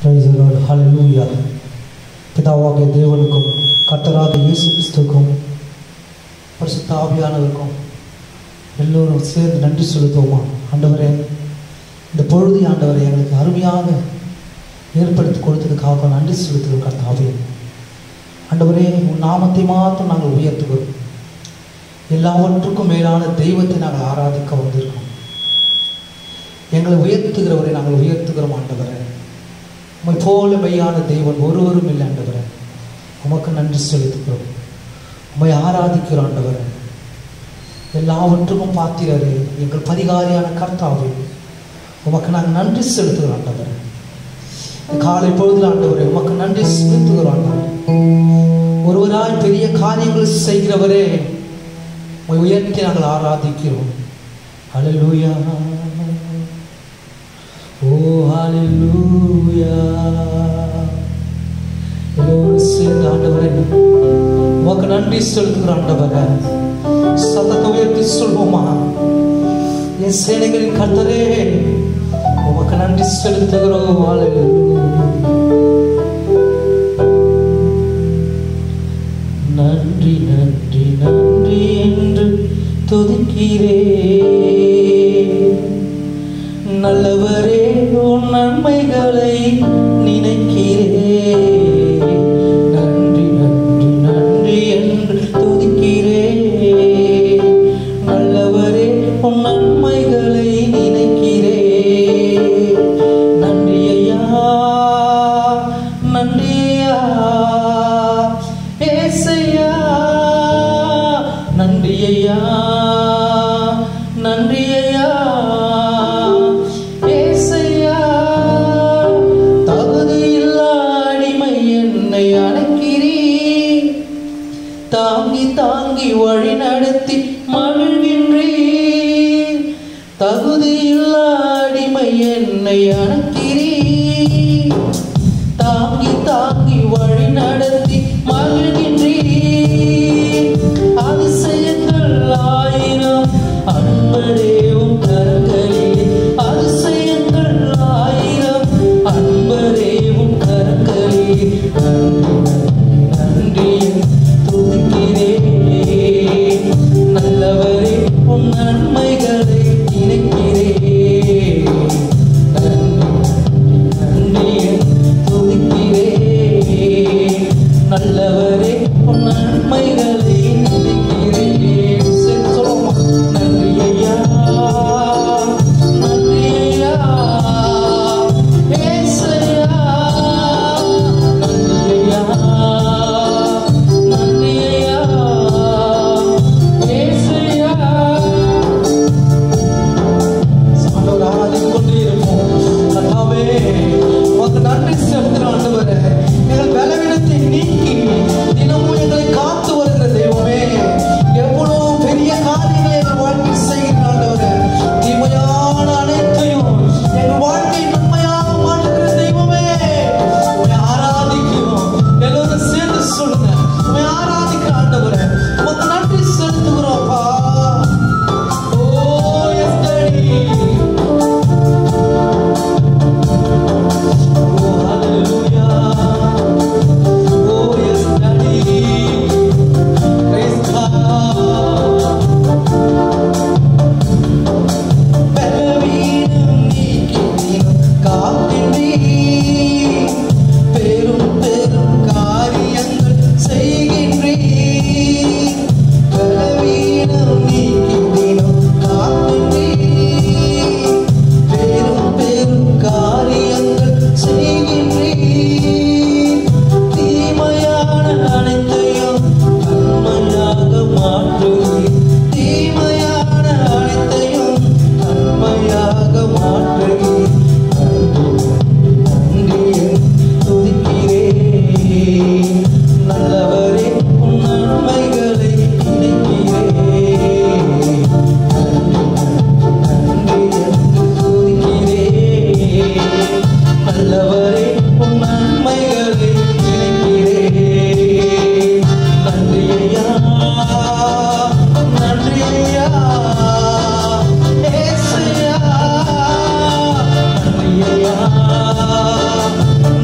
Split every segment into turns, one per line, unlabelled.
Praise the Lord. Hallelujah. பிதாவாகிய தேவனுக்கும் கர்த்தராகிய இயேசு கிறிஸ்துவுக்கும் பரிசுத்த ஆவியானவருக்கும் எல்லோரும் சேர்ந்து நன்றி செலுத்துவோமா ஆண்டவரே இந்த பொழுது ஆண்டவரை எங்களுக்கு அருமையாக ஏற்படுத்தி கொடுத்ததுக்காக நன்றி செலுத்துகிறோம் கர்த்தாவே ஆண்டவரே உன் நாமத்தை மாத்திரம் நாங்கள் உயர்த்துகிறோம் எல்லாவற்றுக்கும் மேலான தெய்வத்தை நாங்கள் ஆராதிக்க வந்திருக்கோம் எங்களை உயர்த்துகிறவரை நாங்கள் உயர்த்துகிறோம் ஆண்டவரே உம்மை போல மெய்யான தெய்வன் ஒருவரும் இல்லை ஆண்டவரே உமக்கு நன்றி செலுத்துகிறோம் உம்மை ஆராதிக்கிறோம் ஆண்டவரே எல்லாவற்றுக்கும் பாத்திரரே எங்கள் பரிகாரியான கர்த்தாவே உமக்கு நாங்கள் நன்றி செலுத்துகிறோம் ஆண்டவரே இந்த காலை பொழுதுல ஆண்டவரே உமக்கு நன்றி செலுத்துகிறோம் ஆண்டவரே ஒருவராய் பெரிய காரியங்கள் செய்கிறவரே உம்மை உயர்த்தி நாங்கள் ஆராதிக்கிறோம் ஹalleluya ஓ ஹalleluya எல்லோரும் சேர்ந்து ஆண்டவரே உமக்கு நன்றி செலுத்துகிறோம் ஆண்டவரே சத்தத்தை உயர்த்தி சொல்வோமா என் சேனைகளின் கர்த்தரே உமக்கு நன்றி செலுத்துகிறோம் ஹalleluya நன்றி நன்றி நன்றி என்று துதிக்கிறே நல்லவரே உன் நன்மைகளை நினைக்கிறே நன்றி நன்றி நன்றி என்று துதிக்கிறே நல்லவரே உன் நன்மைகளை நினைக்கிறே நன்றி ஐயா நன்றி ஐயா ஏசையா நன்றி ஐயா நன்றி ஐயா ஏசையா தகுதியில்லா அடிமை என்னை அணைக்கிறீ தாங்கி தாங்கி வழி நடத்தி மகிழ்கின்றீர் தகுதியில்லா அடிமை என்னை அணைக்கிறீர் தாங்கி தாங்கி வழி நடத்தி மகிழ்கின்றீர் அதிசயங்கள் ஆயிரம் அன்பரேவும் கரங்களில் அதிசயங்கள் ஆயிரம் அன்பரேவும் கரங்களில் நன்றி துதிக்கிறேன் நல்லவரே உன் நன்மைகளை நினைக்கிறேன் நன்றி துதிக்கிறேன் நல்லவரே உன் நன்மைகளை நினைக்கிறேன் சரி சொல்லுவோமா நன்றி ஐயா நன்றி ஐயா ஏசையா நன்றி ஐயா நன்றி ஐயா ஏசையா ஆண்டவர் ஆராதித்துக் கொண்டே இருப்போம். கர்த்தாவே, உமக்கு நன்றி செலுத்துகிறோம் ஆண்டவரே. எங்கள் பலவீனத்தை நீக்கி தினமும் எங்களை காத்து வருகிற தெய்வமே எவ்வளவு பெரிய காரியங்களை எங்கள் வாழ்க்கையில் செய்கிற ஆண்டவரே. தீமையான அனைத்தையும் எங்கள் வாழ்க்கை நன்மையாக மாற்றுகிற தெய்வமே உம்மை ஆராதிக்கிறோம். எல்லோரும் சேர்ந்து சொல்லுங்க உம்மை ஆராதிக்கிற ஆண்டவரே உமக்கு நன்றி செலுத்துகிறோம் அப்பா Oh, yes, Daddy. Oh, hallelujah. Oh, yes, Daddy. Praise God. பலவீனம் நீக்கினீர், காக்கின்றீர். பெரும் பெரும் காரியங்கள் செய்கின்றீர். பலவீனம் நீக்கினீர், காக்கின்றீர். பெரும் பெரும் காரியங்கள் செய்கின்றீர். தீமையான அனைத்தையும் நன்மையாக மாற்றுகிறீர். தீமையான அனைத்தையும் நன்மையாக மாற்றுகிறீர். நன்றி துதிக்கிறேன். நல்லவரே உன் நன்மைகளை நினைக்கிறேன். நன்றி துதிக்கிறேன். நல்லவரே உன் நன்மைகளை நினைக்கிறேன். நன்றி ஐயா நன்றி ஐயா ஏசையா நன்றி ஐயா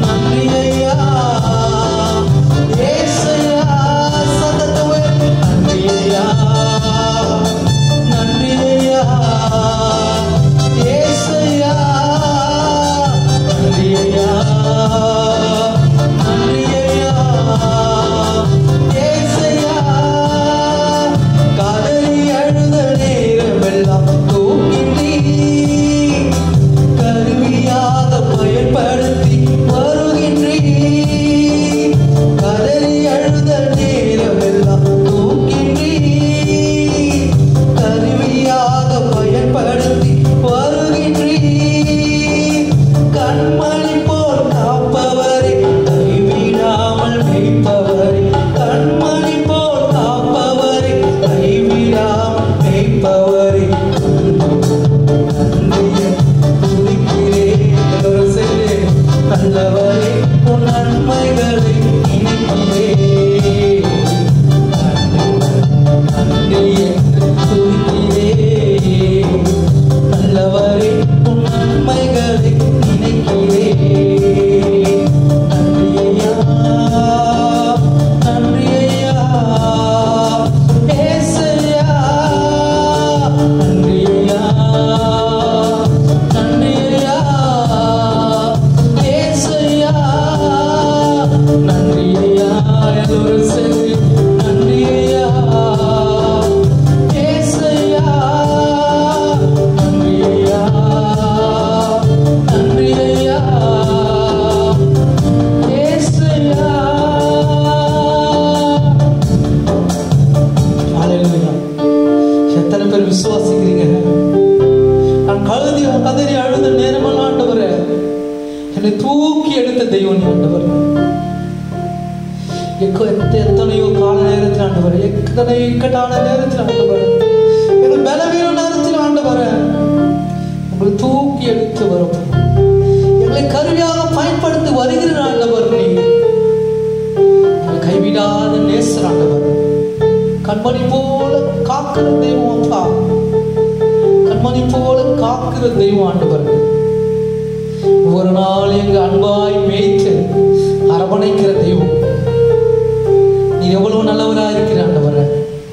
நல்லவரே உன் நன்மைகளை நினைக்கிறேன் நன்றி என்று துதிக்கிறேன் நல்லவரே உன் நன்மைகளை நினைக்கிறேன் நன்றி ஐயா நன்றி ஐயா ஏசையா நன்றி ஐயா நன்றி ஐயா ஏசையா நன்றி ஐயா எல்லோரும் சேர்ந்து நன்றி ஐயா ஏசையா நன்றி ஐயா நன்றி ஐயா ஏசையா ஹalleluya எத்தனை பேர் விசுவாசிக்கிறீங்க நான் கழுதி கதறி அழுத நேரமெல்லாம் ஆண்டவரே என்னை தூக்கி எடுத்த தெய்வம் நீ ஆண்டவர் எக்கோ எத்த எத்தனையோ கால நேரத்தில் ஆண்டவர் எத்தனை இக்கட்டான நேரத்தில் ஆண்டவர் எங்கள் பலவீன நேரத்தில் ஆண்டவர் உங்களை தூக்கி எடுத்து வரும் எங்களை கருவியாக பயன்படுத்தி வருகிற ஆண்டவர் நீ எங்களை கைவிடாத நேசர் ஆண்டவர் கண்மணி போல காக்கிற தெய்வம் அப்பா கண்மணி போல காக்கிற தெய்வம் ஆண்டவர் ஒரு நாள் எங்க அன்பாய் மேய்த்து அரவணைக்கிற தெய்வம் நீ எவ்வளவு நல்லவரா இருக்கிற ஆண்டவர்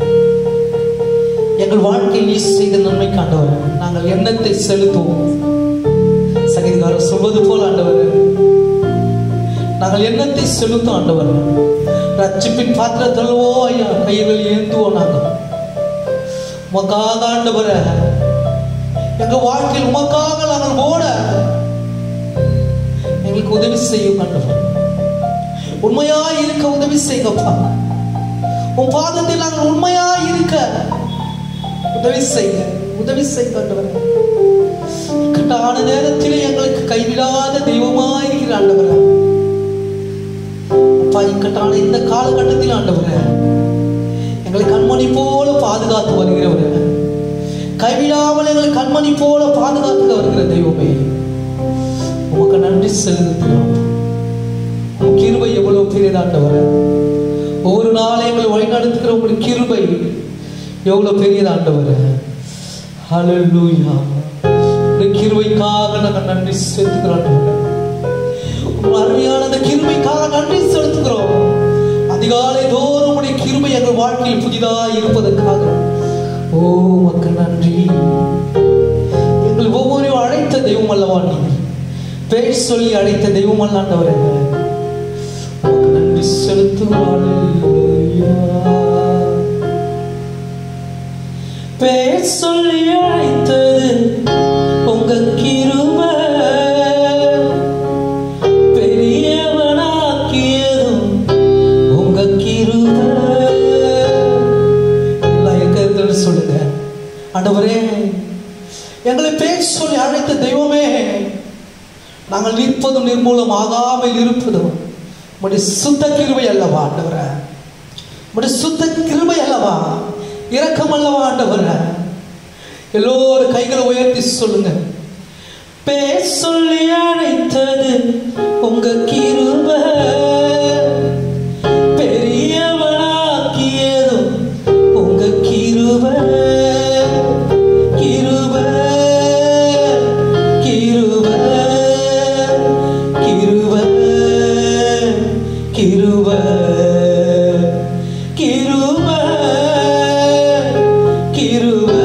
எங்கள் வாழ்க்கையில் நீ செய்த நன்மை ஆண்டவர் நாங்கள் எண்ணத்தை செலுத்துவோம் சங்கீதக்காரர் சொல்வது போல் ஆண்டவர் நாங்கள் எண்ணத்தை செலுத்தும் ஆண்டவர் ரட்சிப்பின் பாத்திரத்தல்வோ ஐயா கையில் ஏந்துவோம் நாங்கள் உமக்காக ஆண்டவர எங்க வாழ்க்கையில் உமக்காக நாங்கள் ஓட எங்களுக்கு உதவி செய்யும் ஆண்டவர் உண்மையா இருக்க உதவி செய்யப்பா உன் பாதத்தில் நாங்கள் உண்மையா இருக்க உதவி செய்ய உதவி செய்ய ஆண்டவர் இக்கட்டான நேரத்திலே எங்களுக்கு கைவிடாத தெய்வமா இருக்கிற ஆண்டவர் அப்பா இக்கட்டான இந்த காலகட்டத்தில் ஆண்டவர் எங்களை கண்மணி போல பாதுகாத்து வருகிறவர் கைவிடாமல் எங்களை கண்மணி போல பாதுகாத்து வருகிற தெய்வமே உமக்கு நன்றி செலுத்துகிறோம் உன் கிருபை எவ்வளவு பெரியதாண்டவர் ஒவ்வொரு நாளும் எங்களை வழிநடத்துகிற உங்களுடைய கிருபை எவ்வளவு பெரியதாண்டவர் ஹalleluya இந்த கிருபைக்காக நாங்கள் நன்றி செலுத்துகிறோம் உங்கள் அருமையான அந்த கிருபைக்காக நன்றி செலுத்துகிறோம் அதிகாலை தோறும் உடைய கிருபை எங்கள் வாழ்க்கையில் புதிதாக இருப்பதற்காக ஓ மக்கள் நன்றி எங்கள் ஒவ்வொரு அழைத்த தெய்வம் அல்லவா நீங்கள் பேர் சொல்லி அழைத்த தெய்வம் அல்லாண்டவர் உமக்கு நன்றி செலுத்துகிறோம் பேர் சொல்லி அழைத்தது உங்க கிருபை பெரியவனாக்கியதும் உங்க கிருபை எல்லாம் இருக்கிறது சொல்லுங்க ஆண்டவரே எங்களை பேர் சொல்லி அழைத்த தெய்வமே நாங்கள் நிற்பதும் நிர்மூலம் ஆகாமல் இருப்பதும் உடைய சுத்த கிருபை அல்லவா ஆண்டவர உடைய சுத்த கிருபை அல்லவா இரக்கம் அல்லவா ஆண்டவர எல்லோரும் கைகளை உயர்த்தி சொல்லுங்க பேர் சொல்லி அழைத்தது உங்க கிருபை பெரியவனாக்கியதும் உங்க கிருபை கிருபை கிருபை கிருபை கிருபை கிருபை கிருபை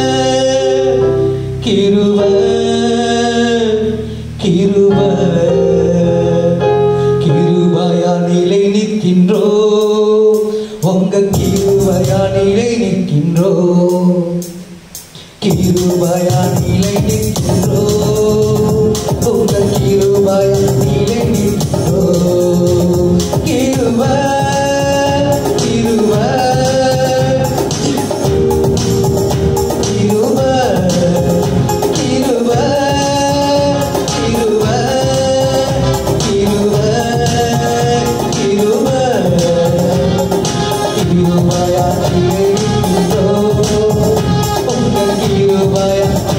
கிருபை கிருபை கிருபையா நிலை நிற்கின்றோ உங்க கிருபையா நிலை நிற்கின்றோ கிருபையா நிலை நிற்கின்றோ உங்க கிருபையா நிலை நிற்கின்றோ கிருபை கிருபை கிருபை கிருபை கிருபை கிருபை கிருபை கிருபையா நிலை நிற்கின்றோ உங்க கிருபையா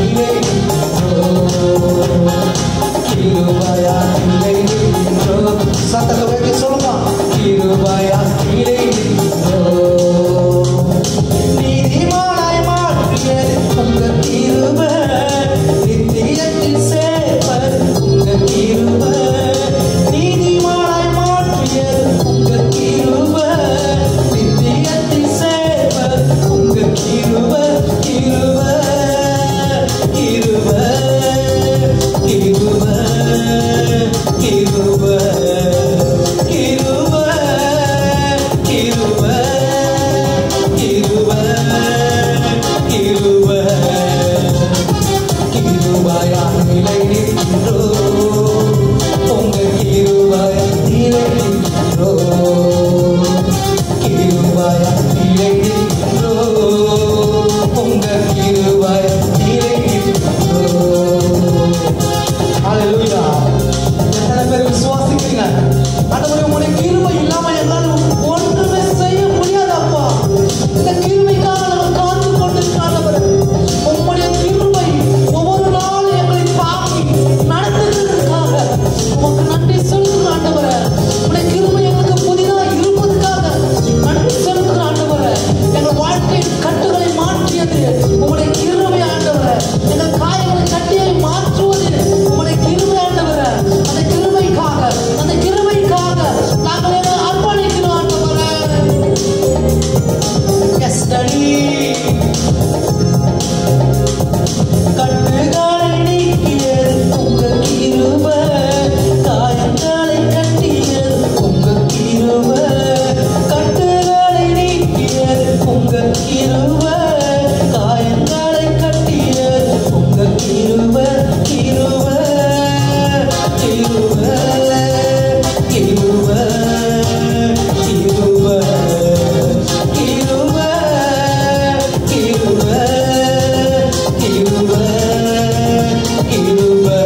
கிருபை கிருபை கிருபை கிருபை கிருபை கிருபை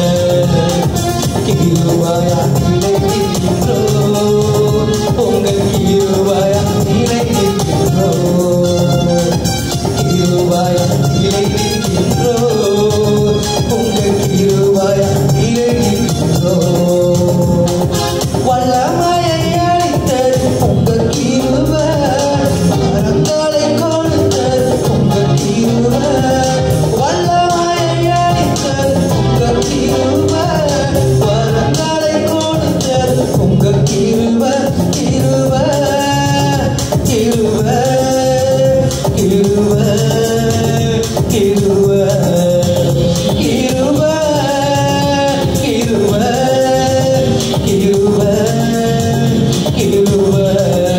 கிருபையா நிலைத்திருக்கிறோ உங்கள் கிருபையா நிலைத்திருக்கிறோ கிருபையா நிலைத்திருக்கிறோ உங்கள் கிருபையா நிலைத்திருக்கிறோ வல்லமையை அளித்தது உங்கள் கிருபை வரங்களை கொடுத்தது உங்கள் கிருபை வல்லமையை அளித்தது உங்கள் கிருபை வரங்களை கொடுத்தது உங்கள் கிருபை கிருபை கிருபை கிருபை கிருபை கிருபை கிருபை கிருபை கிருபை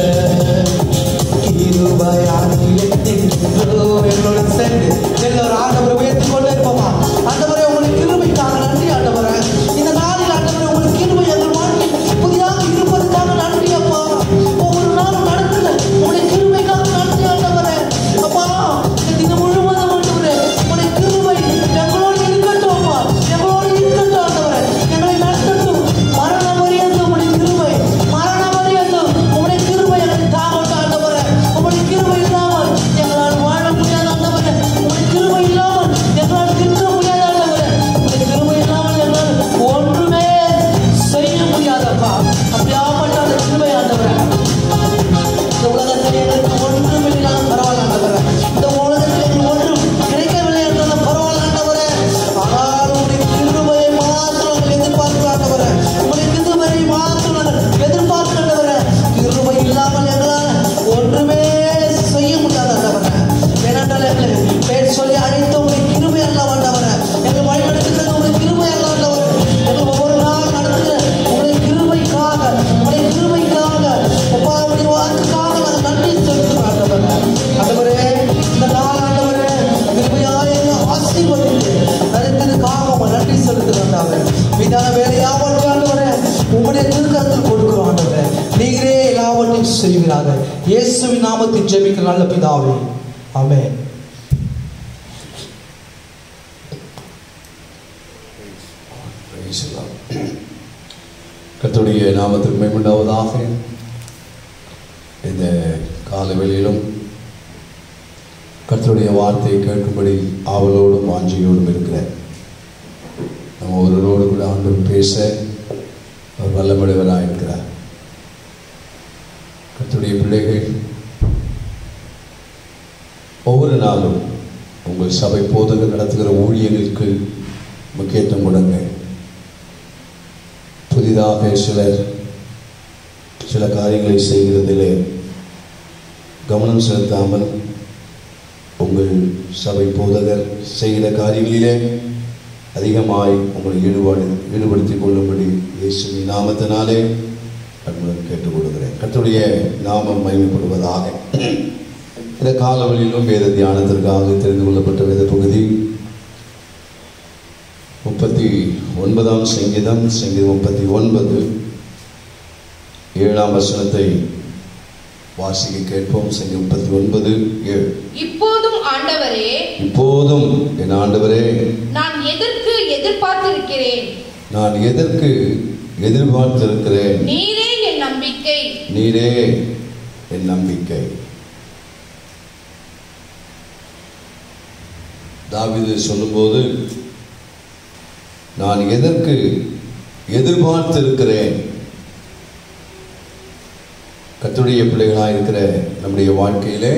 கிருபையான நிலைத்திருக்கிறோம். என்னோட சேர்ந்து எல்லாரும் ஆண்டவரை உயர்த்திக் கொண்டே இருப்போமா? ஆண்டவரே, உங்களுடைய கிருபைக்காக நன்றி ஆண்டவரே. இந்த நாளில் ஆண்டவரே, உங்களுடைய கிருபை எங்கள் வாழ்க்கையில் புதிதாக இருப்பதற்காக நன்றி அப்பா. ஒவ்வொரு நாளும் நடத்துங்க. உங்களுடைய கிருபைக்காக நன்றி ஆண்டவரே. அப்பா, இந்த தினம் முழுவதும் ஆண்டவரே, உங்களுடைய கிருபை எங்களோடு இருக்கட்டும் அப்பா. எங்களோடு இருக்கட்டும் ஆண்டவரே. எங்களை நடத்தட்டும். மரணம் வரையட்டும் உங்களுடைய கிருபை. மரணம் வரையட்டும் உங்களுடைய கிருபை எங்களை தாங்கட்டும் ஆண்டவரே. உங்களுடைய கிருபை இல்லாமல் எங்களால் வாழ முடியாது ஆண்டவரே. உங்களுடைய கிருபை இல்லாமல் எங்களால் நிற்க முடியாது ஆண்டவரே. உங்களுடைய கிருபை இல்லாமல் எங்களால் ஒன்றுமே செய்ய முடியாதப்பா அப்படியாப்பட்ட அந்த கிருபை ஆண்டவரே இந்த உலகத்தில் எங்களுக்கு ஒன்றும் இல்லைனாலும் பரவாயில்ல ஆண்டவரே இந்த உலகத்தில் எங்களுக்கு ஒன்றும் கிடைக்கவில்லை என்றாலும் பரவாயில்ல ஆண்டவரே ஆனால் உங்களுடைய கிருபையை மாத்திரம் நாங்கள் எதிர்பார்க்கிறோம் ஆண்டவரே உங்களுடைய கிருபையை மாத்திரம் நாங்கள் எதிர்பார்க்கிறோம் ஆண்டவரே கிருபை இல்லாமல் எங்களால் ஒன்றுமே செய்ய முடியாது ஆண்டவரே ஏனென்றால் எங்களை பேர் சொல்லி அழைத்த உங்களுடைய கிருபை அல்ல ஆண்டவரே எங்கள் வழி நடத்துகிறது உங்களுடைய கிருபை அல்ல ஆண்டவரே எங்கள் ஒவ்வொரு நாள் நடத்துகிற உங்களுடைய கிருபைக்காக உங்களுடைய கிருபைக்காக அப்பா உங்களுடைய வாக்குக்காக நாங்கள் நன்றி செலுத்துகிறோம் ஆண்டவரே ஆண்டவரே இந்த நாள் ஆண்டவரே கிருபையாய் எங்களை ஆசீர்வதித்து நடத்ததுக்காக உங்கள் நன்றி செலுத்துகிறோம் ஆண்டவரே மீதான வேலையாவற்றை ஆண்டவரே உங்களுடைய திருக்கரத்தில் கொடுக்கிறோம் ஆண்டவரே நீங்களே எல்லாவற்றையும் செய்கிறாங்க இயேசுவின் நாமத்தில் ஜெபிக்கிற நல்ல பிதாவே ஆமென்
Praise the Lord. கர்த்தருடைய நாமத்திற்கு மேம்பண்டாவதாக இந்த காலவெளியிலும் கர்த்தருடைய வார்த்தையை கேட்கும்படி ஆவலோடும் வாஞ்சியோடும் இருக்கிறேன் நம்ம ஒருவரோடு கூட ஆண்டு பேச அவர் வல்லமடைவராக இருக்கிறார் கர்த்தருடைய பிள்ளைகள் ஒவ்வொரு நாளும் உங்கள் சபை போதகர் நடத்துகிற ஊழியர்களுக்கு முக்கியத்துவம் கொடுங்க புதிதாக சிலர் சில காரியங்களை செய்கிறதிலே கவனம் செலுத்தாமல் உங்கள் சபை போதகர் செய்கிற காரியங்களிலே அதிகமாய் உங்களை ஈடுபாடு ஈடுபடுத்திக் கொள்ளும்படி இயேசுவின் நாமத்தினாலே அன்புடன் கேட்டுக் கொடுக்கிறேன் கர்த்தருடைய நாமம் மகிமைப்படுவதாக இந்த காலவெளியிலும் வேத தியானத்திற்காக தெரிந்து கொள்ளப்பட்ட வேத பகுதி முப்பத்தி ஒன்பதாம் சங்கீதம் சங்கீதம் முப்பத்தி ஒன்பது ஏழாம் வசனத்தை வாசிக்க கேட்போம் சங்கீதம் முப்பத்தி ஒன்பது ஏழு
இப்போதும் ஆண்டவரே
இப்போதும் என் ஆண்டவரே
நான் எதற்கு எதிர்பார்த்திருக்கிறேன்
நான் எதற்கு எதிர்பார்த்திருக்கிறேன்
நீரே என் நம்பிக்கை
நீரே என் நம்பிக்கை தாவீது சொல்லும்போது நான் எதற்கு எதிர்பார்த்திருக்கிறேன் கர்த்தருடைய பிள்ளைகளாக இருக்கிற நம்முடைய வாழ்க்கையிலே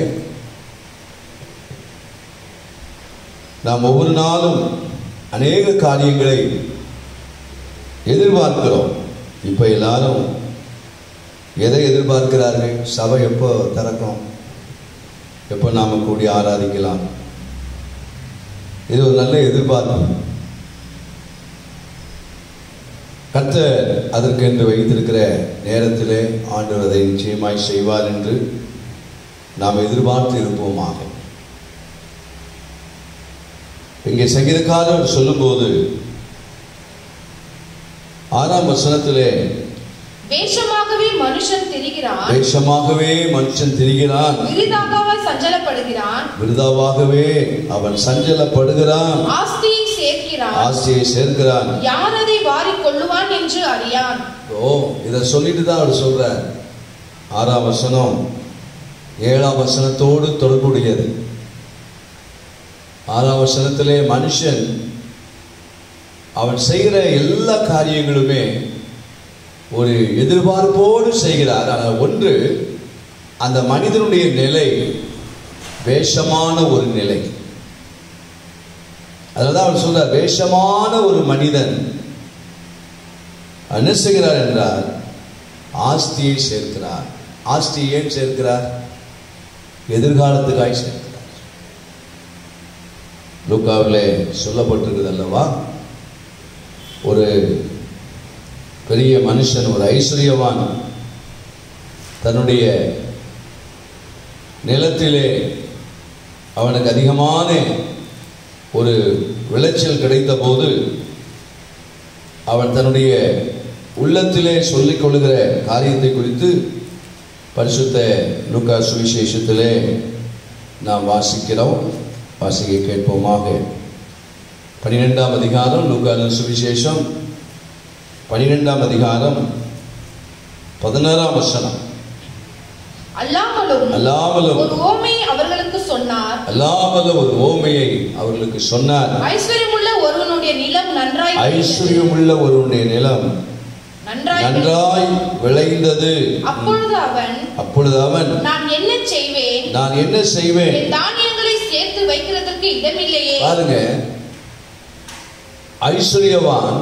நாம் ஒவ்வொரு நாளும் அநேக காரியங்களை எதிர்பார்க்கிறோம் இப்போ எல்லாரும் எதை எதிர்பார்க்கிறார்கள் சபை எப்போ திறக்கும் எப்போ நாம் கூடி ஆராதிக்கலாம் இது ஒரு நல்ல எதிர்பார்ப்பு கர்த்தர் அதற்கென்று வைத்திருக்கிற நேரத்திலே ஆண்டவர் அதை நிச்சயமாய் செய்வார் என்று நாம் எதிர்பார்த்து இருப்போமாக இங்கே சங்கீதக்காரர் சொல்லும்போது ஆறாம் வசனத்திலே
வேஷமாகவே மனுஷன் திரிகிறான்
வேஷமாகவே மனுஷன் திரிகிறான்
விருதாகவ சஞ்சலப்படுகிறான்
விருதாவாகவே அவன் சஞ்சலப்படுகிறான்
ஆஸ்தியை சேர்க்கிறான்
ஆசையை சேர்க்கிறான்
யார் அதை வாரிக் கொள்ளுவான் என்று அறியான்
ஓ இதை சொல்லிட்டு தான் அவர் சொல்றார் ஆறாம் வசனம் ஏழாம் வசனத்தோடு தொடர்புடையது ஆறாம் வசனத்திலே மனுஷன் அவன் செய்கிற எல்லா காரியங்களுமே ஒரு எதிர்பார்ப்போடு செய்கிறார் ஆனால் ஒன்று அந்த மனிதனுடைய நிலை வேஷமான ஒரு நிலை அதனால அவர் சொல்றார் வேஷமான ஒரு மனிதன் என்ன செய்கிறார் என்றால் ஆஸ்தியை சேர்க்கிறார் ஆஸ்தி ஏன் சேர்க்கிறார் எதிர்காலத்துக்காய் சேர்க்கிறார் லூக்காவிலே சொல்லப்பட்டிருக்குது அல்லவா ஒரு பெரிய மனுஷன் ஒரு ஐஸ்வர்யவான் தன்னுடைய நிலத்திலே அவனுக்கு அதிகமான ஒரு விளைச்சல் கிடைத்த போது அவன் தன்னுடைய உள்ளத்திலே சொல்லிக் கொள்ளுகிற காரியத்தை குறித்து பரிசுத்த லூக்கா சுவிசேஷத்திலே நாம் வாசிக்கிறோம் வாசிக்க கேட்போமாக பனிரெண்டாம் அதிகாரம் லூக்கா சுவிசேஷம் பனிரெண்டாம் அதிகாரம் பதினாறாம் வசனம்
அல்லாமலும்
அல்லாமலும்
ஒரு ஓமை அவர்களுக்கு சொன்னார்
அல்லாமலும் ஒரு ஓமையை அவர்களுக்கு சொன்னார்
ஐஸ்வர்யமுள்ள ஒருவனுடைய நிலம் நன்றாய்
ஐஸ்வர்யமுள்ள ஒருவனுடைய நிலம்
நன்றாய்
நன்றாய் விளைந்தது
அப்பொழுது அவன்
அப்பொழுது அவன்
நான் என்ன செய்வேன்
நான் என்ன செய்வேன்
என் தானியங்களை சேர்த்து வைக்கிறதற்கு இடமில்லையே
பாருங்க ஐஸ்வர்யவான்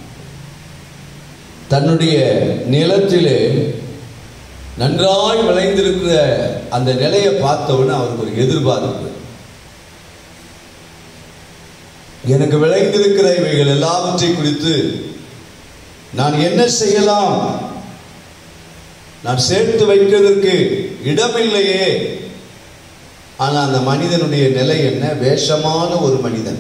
தன்னுடைய நிலத்திலே நன்றாய் விளைந்திருக்கிற அந்த நிலையை பார்த்தவுடனே அவருக்கு ஒரு எதிர்பார்ப்பு எனக்கு விளைந்திருக்கிற இவைகள் எல்லாவற்றை குறித்து நான் என்ன செய்யலாம் நான் சேர்த்து வைக்கிறதற்கு இடமில்லையே ஆனா அந்த மனிதனுடைய நிலை என்ன வேஷமான ஒரு மனிதன்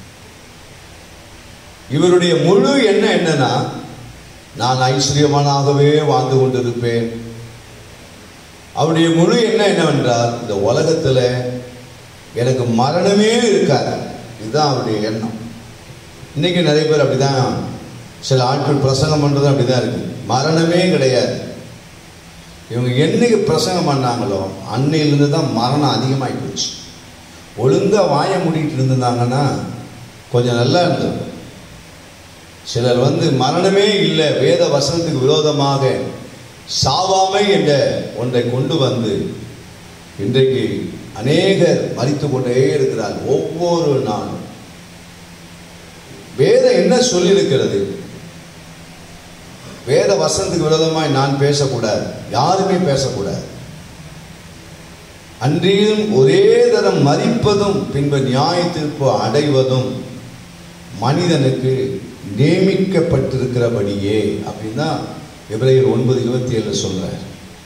இவருடைய முழு எண்ணம் என்னன்னா நான் ஐஸ்வர்யமானாகவே வாழ்ந்து கொண்டிருப்பேன் அவருடைய முழு எண்ணம் என்னவென்றால் இந்த உலகத்துல எனக்கு மரணமே இருக்காது இதுதான் அவருடைய எண்ணம் இன்னைக்கு நிறைய பேர் அப்படிதான் சில ஆட்கள் பிரசங்கம் பண்றது அப்படிதான் இருக்கு மரணமே கிடையாது இவங்க என்னைக்கு பிரசங்கம் பண்ணாங்களோ அன்னையிலிருந்து தான் மரணம் அதிகமாகி போச்சு ஒழுங்கா வாய மூடிட்டு இருந்திருந்தாங்கன்னா கொஞ்சம் நல்லா இருந்தது சிலர் வந்து மரணமே இல்லை வேத வசனத்துக்கு விரோதமாக சாவாமை என்ற ஒன்றை கொண்டு வந்து இன்றைக்கு அநேகர் மறித்து கொண்டே இருக்கிறார் ஒவ்வொரு நாளும் வேதம் என்ன சொல்லியிருக்கிறது வேத வசனத்துக்கு விரோதமாய் நான் பேசக்கூடாது யாருமே பேசக்கூடாது அன்றியும் ஒரே தரம் மறிப்பதும் பின்பு நியாய தீர்ப்பு அடைவதும் மனிதனுக்கு நியமிக்கப்பட்டிருக்கிறபடியே அப்படின்னா எபிரேயர் ஒன்பது இருபத்தி ஏழு சொல்றார்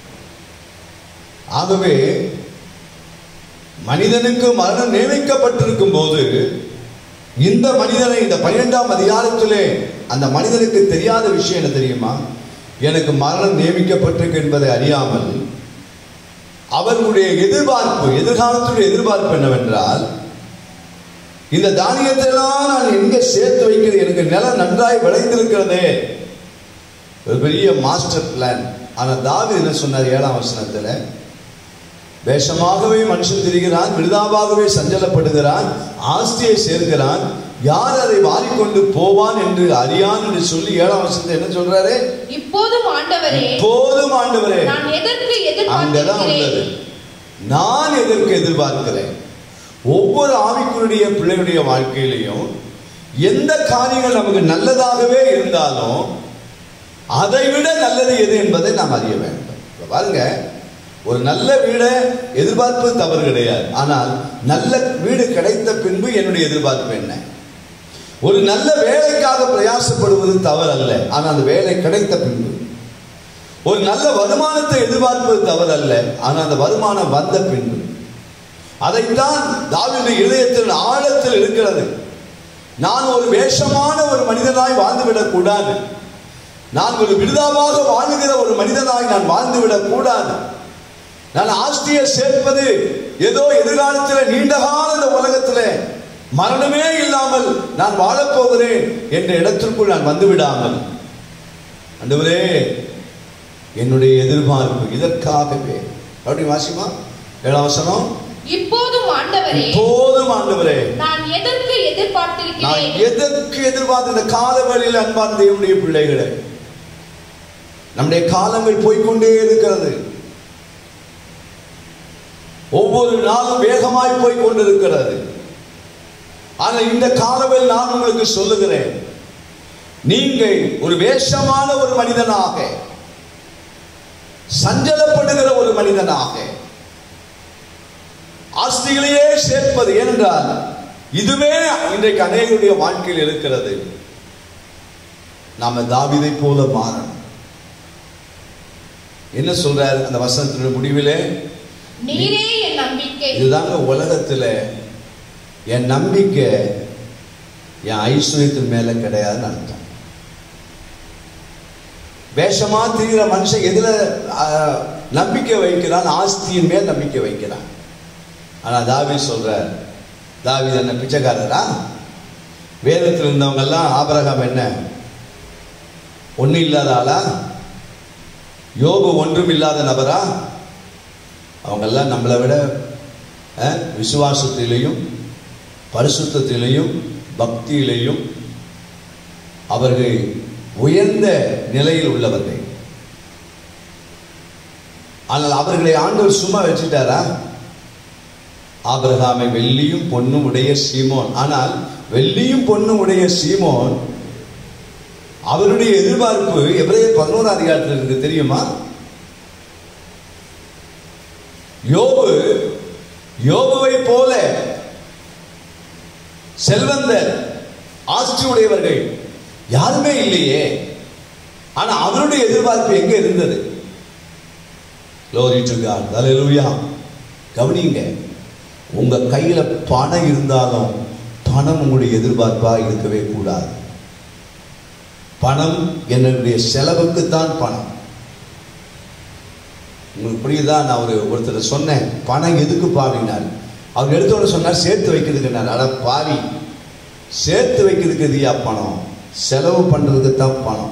ஆகவே மனிதனுக்கு மரணம் நியமிக்கப்பட்டிருக்கும் போது இந்த மனிதனை இந்த பன்னிரெண்டாம் அதிகாரத்திலே அந்த மனிதனுக்கு தெரியாத விஷயம் என்ன தெரியுமா எனக்கு மரணம் நியமிக்கப்பட்டிருக்கு என்பதை அறியாமல் அவர்களுடைய எதிர்பார்ப்பு எதிர்காலத்துடைய எதிர்பார்ப்பு என்னவென்றால் இந்த தானியத்தை எல்லாம் நான் எங்க சேர்த்து வைக்கிறது எனக்கு நிலம் நன்றாய் விளைந்திருக்கிறதே ஒரு பெரிய மாஸ்டர் பிளான் ஆனா தாவி என்ன சொன்னார் ஏழாம் வசனத்துல வேஷமாகவே மனுஷன் திரிகிறான் விருதாவாகவே சஞ்சலப்படுகிறான் ஆஸ்தியை சேர்க்கிறான் யார் அதை வாரிக்கொண்டு போவான் என்று அறியான் என்று சொல்லி ஏழாம் வருஷத்தை என்ன சொல்றாரு
இப்போதும் ஆண்டவரே
போதும் ஆண்டவரே
நான் எதற்கு
அங்கதான் உள்ளது
எதிர்பார்க்கிறேன்
நான் எதற்கு எதிர்பார்க்கிறேன் ஒவ்வொரு ஆவிக்குரிய பிள்ளைகளுடைய வாழ்க்கையிலையும் எந்த காரியங்கள் நமக்கு நல்லதாகவே இருந்தாலும் அதை விட நல்லது எது என்பதை நாம் அறிய வேண்டும் இப்ப பாருங்க ஒரு நல்ல வீடை எதிர்பார்ப்பது தவறு கிடையாது ஆனால் நல்ல வீடு கிடைத்த பின்பு என்னுடைய எதிர்பார்ப்பு என்ன ஒரு நல்ல வேலைக்காக பிரயாசப்படுவது தவறு அல்ல ஆனால் அந்த வேலை கிடைத்த பின்பு ஒரு நல்ல வருமானத்தை எதிர்பார்ப்பது தவறு அல்ல ஆனால் அந்த வருமானம் வந்த பின்பு அதைத்தான் தாவீது இதயத்தில் ஆழத்தில் இருக்கிறது நான் ஒரு வேஷமான ஒரு மனிதனாய் வாழ்ந்துவிடக் கூடாது நான் ஒரு விருதாவாக வாழுகிற ஒரு மனிதனாய் நான் வாழ்ந்துவிடக் கூடாது நான் ஆஸ்தியை சேர்ப்பது ஏதோ எதிர்காலத்தில் நீண்ட கால இந்த உலகத்தில் மரணமே இல்லாமல் நான் வாழப்போகிறேன் என்ற இடத்திற்குள் நான் வந்து விடாமல் ஆண்டவரே என்னுடைய எதிர்பார்ப்பு இதற்காகவே அப்படி வாசிமா ஏழாம் வசனம்
இப்போதும் ஆண்டவரே
போதும் ஆண்டவரே
நான் எதற்கு
நான்
எதிர்பார்த்திருக்கிறேன்
எதற்கு எதிர்பார்த்த இந்த காலவழியில் அன்பார்ந்த தேவனுடைய பிள்ளைகளே நம்முடைய காலங்கள் போய்க்கொண்டே இருக்கிறது ஒவ்வொரு நாளும் வேகமாய் போய் கொண்டிருக்கிறது ஆனால் இந்த காலவில் நான் உங்களுக்கு சொல்லுகிறேன் நீங்கள் ஒரு வேஷமான ஒரு மனிதனாக சஞ்சலப்படுகிற ஒரு மனிதனாக ஆஸ்திகளையே சேர்ப்பது ஏனென்றால் இதுவே இன்றைக்கு அநேகருடைய வாழ்க்கையில் இருக்கிறது நாம தாவிதை போல மாறணும் என்ன சொல்றார் அந்த வசனத்தினுடைய முடிவிலே
நீரே என் நம்பிக்கை
இதுதாங்க உலகத்துல என் நம்பிக்கை என் ஐஸ்வர்யத்தின் மேல கிடையாதுன்னு அர்த்தம் வேஷமா திரிகிற மனுஷன் எதுல ஆஹ், நம்பிக்கை வைக்கிறான் ஆஸ்தியின் மேல் நம்பிக்கை வைக்கிறான் ஆனா தாவி சொல்றார் தாவி என்ன பிச்சைக்காரரா வேதத்தில் இருந்தவங்க எல்லாம் ஆபரகம் என்ன ஒண்ணு இல்லாத ஆளா யோபு ஒன்றும் இல்லாத நபரா அவங்கெல்லாம் நம்மளை விட அஹ், விசுவாசத்திலையும் பரிசுத்தத்திலையும் பக்தியிலையும் அவர்கள் உயர்ந்த நிலையில் உள்ளவர்கள் ஆனால் அவர்களை ஆண்டவர் சும்மா வச்சுட்டாரா ஆபிரகாமை வெள்ளியும் பொன்னும் உடைய சீமோன் ஆனால் வெள்ளியும் பொன்னும் உடைய சீமோன் அவருடைய எதிர்பார்ப்பு எபிரேயர் பதினோரு அதிகாரத்தில் இருக்கு தெரியுமா யோபு யோபுவை போல செல்வந்தர் ஆஸ்தி உடையவர்கள் யாருமே இல்லையே ஆனா அவருடைய எதிர்பார்ப்பு எங்க இருந்தது Glory to God. Hallelujah. கவனிங்க உங்க கையில பணம் இருந்தாலும் பணம் உங்களுடைய எதிர்பார்ப்பா இருக்கவே கூடாது பணம் என்னுடைய செலவுக்கு தான் பணம் உங்களுக்கு புரியுதா நான் ஒரு ஒருத்தர் சொன்னேன் பணம் எதுக்கு பாவினார் அவர் எடுத்தோட சொன்னார் சேர்த்து வைக்கிறதுக்குனார் அட பாவி சேர்த்து வைக்கிறதுக்கு எதியா பணம் செலவு பண்றதுக்கு தான் பணம்